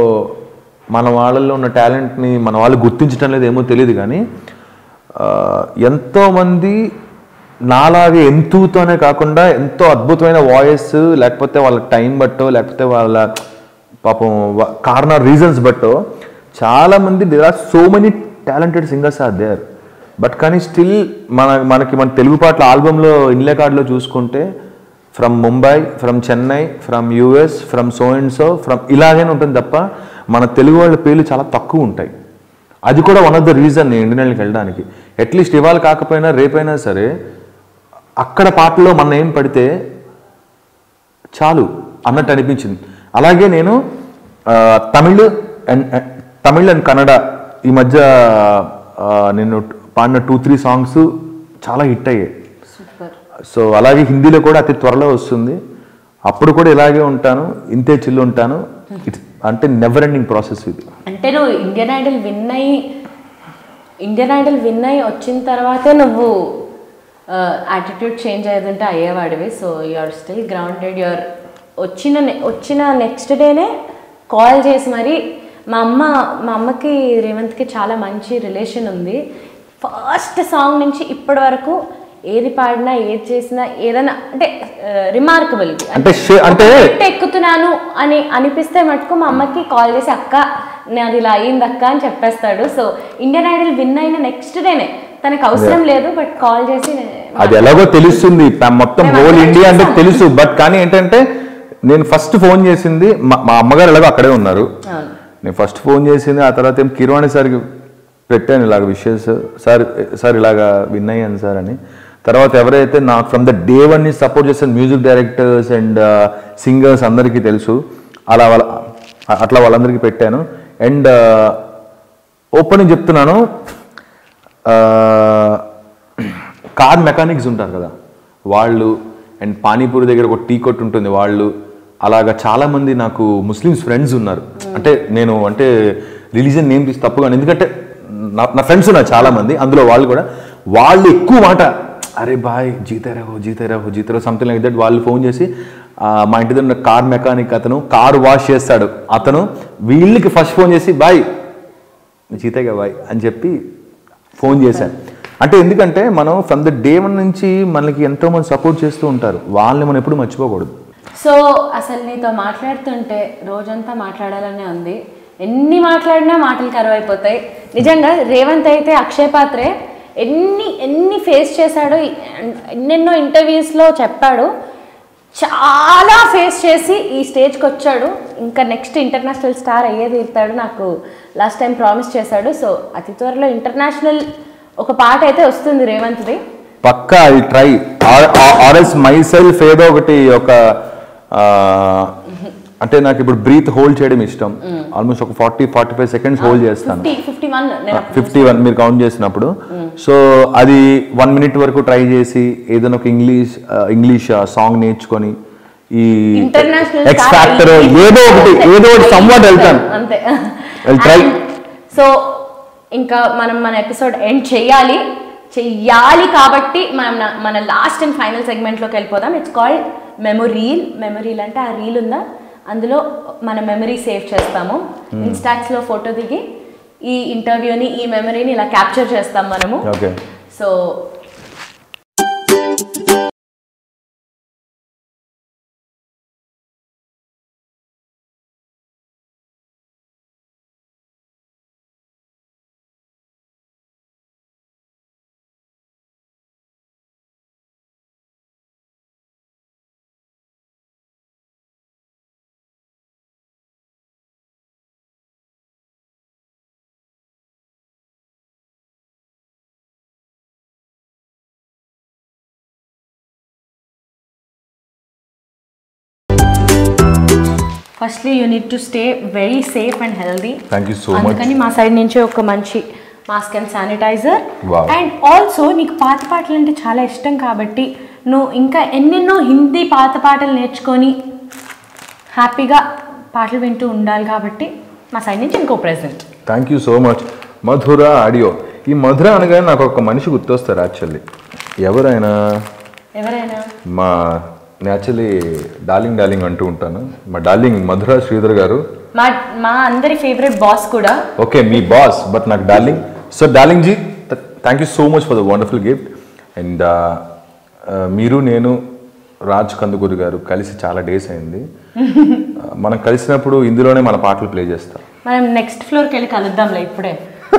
మన వాళ్ళల్లో ఉన్న టాలెంట్ని మన వాళ్ళు గుర్తించడం లేదు ఏమో తెలియదు కానీ ఆ, ఎంతోమంది నాలాగే ఎంతూతోనే కాకుండా ఎంతో అద్భుతమైన వాయిస్ లేకపోతే వాళ్ళ టైం బట్టో లేకపోతే వాళ్ళ పాపం వా- కారణ రీజన్స్ బట్టో చాలామంది there are so many talented singers are there but కానీ స్టిల్ మన మనకి మన తెలుగు పాటల ఆల్బంలో ఇన్లే కార్డులో చూసుకుంటే from Mumbai from Chennai from US from so and so from ఇలాగనే ఉంటుంది తప్ప మన తెలుగు వాళ్ళ పేర్లు చాలా తక్కువ ఉంటాయి అది కూడా వన్ ఆఫ్ ద రీజన్ నేను ఇండియన్కి వెళ్ళడానికి అట్లీస్ట్ ఇవాళ కాకపోయినా రేపైనా సరే అక్కడ పాటలో మన ఏం పడితే చాలు అన్నట్టు అనిపించింది అలాగే నేను ఆ, తమిళ్ అండ్ తమిళ్ అండ్ కన్నడ ఈ మధ్య ఆ, నేను పాడిన టూ త్రీ సాంగ్స్ చాలా హిట్ అయ్యాయి సూపర్ సో అలాగే హిందీలో కూడా అతి త్వరలో వస్తుంది అప్పుడు కూడా ఇలాగే ఉంటాను ఇంతే చిల్లు ఉంటాను ఇట్స్ అంటే నెవర్ ఎండింగ్ ప్రాసెస్ ఇది అంటే నువ్వు ఇండియన్ ఐడల్ విన్ అయ్యి ఇండియన్ ఐడల్ విన్ అయ్యి వచ్చిన తర్వాతే నువ్వు యాటిట్యూడ్ చేంజ్ అయ్యేదంటే అయ్యేవాడివి so you're still grounded you're వచ్చిన ne- వచ్చిన నెక్స్ట్ డేనే కాల్ చేసి మరి మా అమ్మ మా అమ్మకి రేవంత్కి చాలా మంచి రిలేషన్ ఉంది ఫస్ట్ సాంగ్ నుంచి ఇప్పటి వరకు ఏది పాడినా ఏది చేసినా ఏదైనా అంటే రిమార్కబుల్ అంటే షే- అంటే మెట్టు ఎక్కుతున్నాను అని అనిపిస్తే మటుకు మా అమ్మకి కాల్ చేసి అక్క నాది ఇలా అయ్యింది అక్క అని చెప్పేస్తాడు సో ఇండియన్ ఐడల్ విన్ అయిన నెక్స్ట్ డేనే తనకు అవసరం లేదు బట్ కాల్ చేసి అది ఎలాగో తెలుస్తుంది ప- మొత్తం మేము హోల్ అక్కడ ఇండియా అంటే చూసాం. తెలుసు బట్ కానీ ఏంటంటే నేను ఫస్ట్ ఫోన్ చేసింది మా- మా అమ్మగారు ఎలాగో అక్కడే ఉన్నారు అవును నేను ఫస్ట్ ఫోన్ చేసింది ఆ తర్వాత ఏం కిరవాణి సార్కి పెట్టాను ఇలాగ విషయస్ సార్ సార్ ఇలాగా విన్ అయ్యాను సార్ అని తర్వాత ఎవరైతే నాకు ఫ్రమ్ ద డే వన్ ని సపోర్ట్ చేసిన మ్యూజిక్ డైరెక్టర్స్ అండ్ సింగర్స్ అందరికీ తెలుసు అలా వాళ్ళ అట్లా వాళ్ళందరికీ పెట్టాను అండ్ ఓపెన్ చెప్తున్నాను కార్ మెకానిక్స్ ఉంటారు కదా వాళ్ళు అండ్ పానీపూరి దగ్గర ఒక టీ కొట్టు ఉంటుంది వాళ్ళు అలాగా చాలా మంది నాకు ముస్లిమ్స్ ఫ్రెండ్స్ ఉన్నారు అంటే నేను అంటే రిలీజన్ నేమ్ తీసి తప్పుగా ఎందుకంటే నా నా ఫ్రెండ్స్ ఉన్నారు చాలా మంది అందులో వాళ్ళు కూడా వాళ్ళు ఎక్కువ మాట అరే బాయ్ జీతే రహో జీతే రహో జీతే రహో సంథింగ్ లైక్ దట్ వాళ్ళు ఫోన్ చేసి ఆ, మా ఇంటి దగ్గర ఉన్న కార్ మెకానిక్ అతను కార్ వాష్ చేస్తాడు అతను వీళ్ళకి ఫస్ట్ ఫోన్ చేసి బాయ్ జీతేగా బాయ్ అని చెప్పి ఫోన్ చేశాను అంటే ఎందుకంటే మనం ఫ్రమ్ ద డే వన్ నుంచి మనకి ఎంతో మంది సపోర్ట్ చేస్తూ ఉంటారు వాళ్ళని మనం ఎప్పుడు మర్చిపోకూడదు సో అసలు నీతో మాట్లాడుతుంటే రోజంతా మాట్లాడాలనే ఉంది ఎన్ని మాట్లాడినా మాటలు కరువైపోతాయి నిజంగా రేవంత్ అయితే అక్షయ్ పాత్రే ఎన్ని ఎన్ని ఫేస్ చేశాడో ఎన్నెన్నో ఇంటర్వ్యూస్లో చెప్పాడు చాలా ఫేస్ చేసి ఈ స్టేజ్కి వచ్చాడు ఇంకా నెక్స్ట్ ఇంటర్నేషనల్ స్టార్ అయ్యే తీరుతాడు నాకు లాస్ట్ టైం ప్రామిస్ చేశాడు సో అతి త్వరలో ఇంటర్నేషనల్ ఒక పాట అయితే వస్తుంది రేవంత్ది పక్కా ఐ ట్రై ఆర్ఎస్ మై సెల్ఫ్ ఏదో ఒకటి ఒక ఆ, అంటే నాకు ఇప్పుడు బ్రీత్ హోల్డ్ చేయడం ఇష్టం ఆల్మోస్ట్ ఒక forty forty five seconds hold చేస్తాను ఫిఫ్టీ ఫిఫ్టీ వన్ నేను ఫిఫ్టీ వన్ మీరు కౌంట్ చేసినప్పుడు సో అది వన్ మినిట్ వరకు ట్రై చేసి ఏదైనా ఒక ఇంగ్లీష్ ఇంగ్లీష్ సాంగ్ నేర్చుకొని ఈ ఇంటర్నేషనల్ ఎక్స్ ఫ్యాక్టర్ ఏదో ఒకటి ఏదో ఒకటి సమ్వాట్ వెళ్తాను అంతే I'll try. సో ఇంకా మనం మన ఎపిసోడ్ ఎండ్ చేయాలి చెయ్యాలి కాబట్టి మనం నా- మన లాస్ట్ అండ్ ఫైనల్ సెగ్మెంట్లోకి వెళ్ళిపోదాం ఇట్స్ కాల్డ్ మెమొరీల్ మెమొరీల్ అంటే ఆ రీల్ ఉందా అందులో మన మెమరీ సేవ్ చేస్తాము ఇన్స్టాక్స్లో ఫోటో దిగి ఈ ఇంటర్వ్యూని ఈ మెమరీని ఇలా క్యాప్చర్ చేస్తాం మనము okay so firstly you need to stay very safe and healthy thank you so much అందుకని మా సైడ్ నుంచి ఒక మంచి mask and sanitiser Wow. And also నీకు పాత పాటలు అంటే చాలా ఇష్టం కాబట్టి నువ్వు ఇంకా ఎన్నెన్నో హిందీ పాత పాటలు నేర్చుకొని హ్యాపీగా పాటలు వింటూ ఉండాలి కాబట్టి మా సైడ్ నుంచి ఇంకో present thank you so much Madhura audio ఈ మధుర అనగానే నాకు ఒక మనిషి గుర్తొస్తారు యాక్చువల్లీ ఎవరైనా ఎవరైనా మా యాక్చువల్లీ డార్లింగ్ డార్లింగ్ అంటూ ఉంటాను మా డార్లింగ్ మధుర శ్రీధర్ గారు మా మా అందరి ఫేవరెట్ బాస్ కూడా ఓకే మీ బాస్ బట్ నాకు darling so darling ji thank you so much for the wonderful gift and మీరు నేను రాజ్ కందుకూరి గారు కలిసి చాలా డేస్ అయింది Uh, మనం కలిసినప్పుడు ఇందులోనే మన పాటలు ప్లే చేస్తాం మనం నెక్స్ట్ ఫ్లోర్కి వెళ్ళి కలుద్దాంలే ఇప్పుడే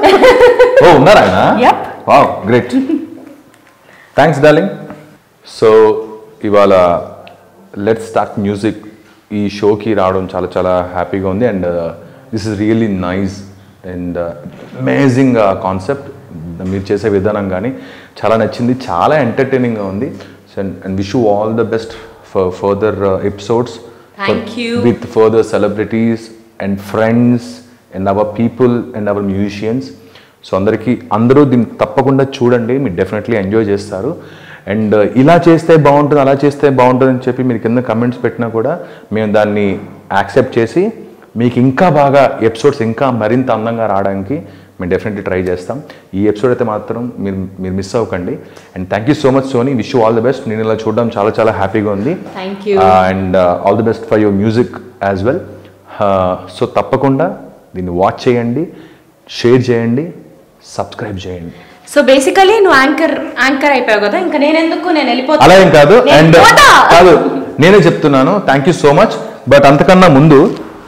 ఓ ఉన్నారా ఆయన Yep. Wow great thanks darling so ఇవాళ లెట్ స్టార్ట్ మ్యూజిక్ ఈ షోకి రావడం చాలా చాలా హ్యాపీగా ఉంది and this is really nice and amazing concept మీరు చేసే విధానం కానీ చాలా నచ్చింది చాలా ఎంటర్టైనింగ్గా ఉంది and wish you all the best for further episodes Thank you. with further celebrities and friends and our people and our musicians so అందరికీ అందరూ దీన్ని తప్పకుండా చూడండి మీరు డెఫినెట్లీ ఎంజాయ్ చేస్తారు అండ్ ఇలా చేస్తే బాగుంటుంది అలా చేస్తే బాగుంటుంది అని చెప్పి మీరు కింద కమెంట్స్ పెట్టినా కూడా మేము దాన్ని యాక్సెప్ట్ చేసి మీకు ఇంకా బాగా ఎపిసోడ్స్ ఇంకా మరింత అందంగా రావడానికి మేము డెఫినెట్లీ ట్రై చేస్తాం ఈ ఎపిసోడ్ అయితే మాత్రం మీరు మీరు మిస్ అవ్వకండి and thank you so much Sony wish you all the best నేను ఇలా చూడడం చాలా చాలా హ్యాపీగా ఉంది Thank you. And all the best for your music as well so తప్పకుండా దీన్ని వాచ్ చేయండి షేర్ చేయండి సబ్స్క్రైబ్ చేయండి సో బేసికలీ నువ్వు యాంకర్ యాంకర్ అయిపోయావు కదా ఇంకా నేను ఎందుకు నేను వెళ్ళిపోతా అలా ఏం కాదు నేను అండ్ పోతా. కాదు నేనే చెప్తున్నాను thank you so much but అంతకన్నా ముందు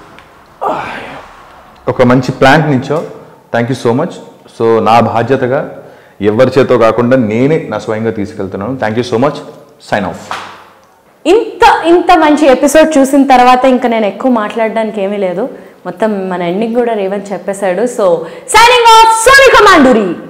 ఒక మంచి ప్లాంట్ నుంచో thank you so much so నా బాధ్యతగా ఎవరి చేతో కాకుండా నేనే నా స్వయంగా తీసుకెళ్తున్నాను thank you so much sign off ఇంత ఇంత మంచి ఎపిసోడ్ చూసిన తర్వాత ఇంకా నేను ఎక్కువ మాట్లాడడానికి ఏమీ లేదు మొత్తం మన ఎండింగ్ కూడా రేవంత్ చెప్పేశాడు సో సైనింగ్ ఆఫ్ సోనిక మాండూరి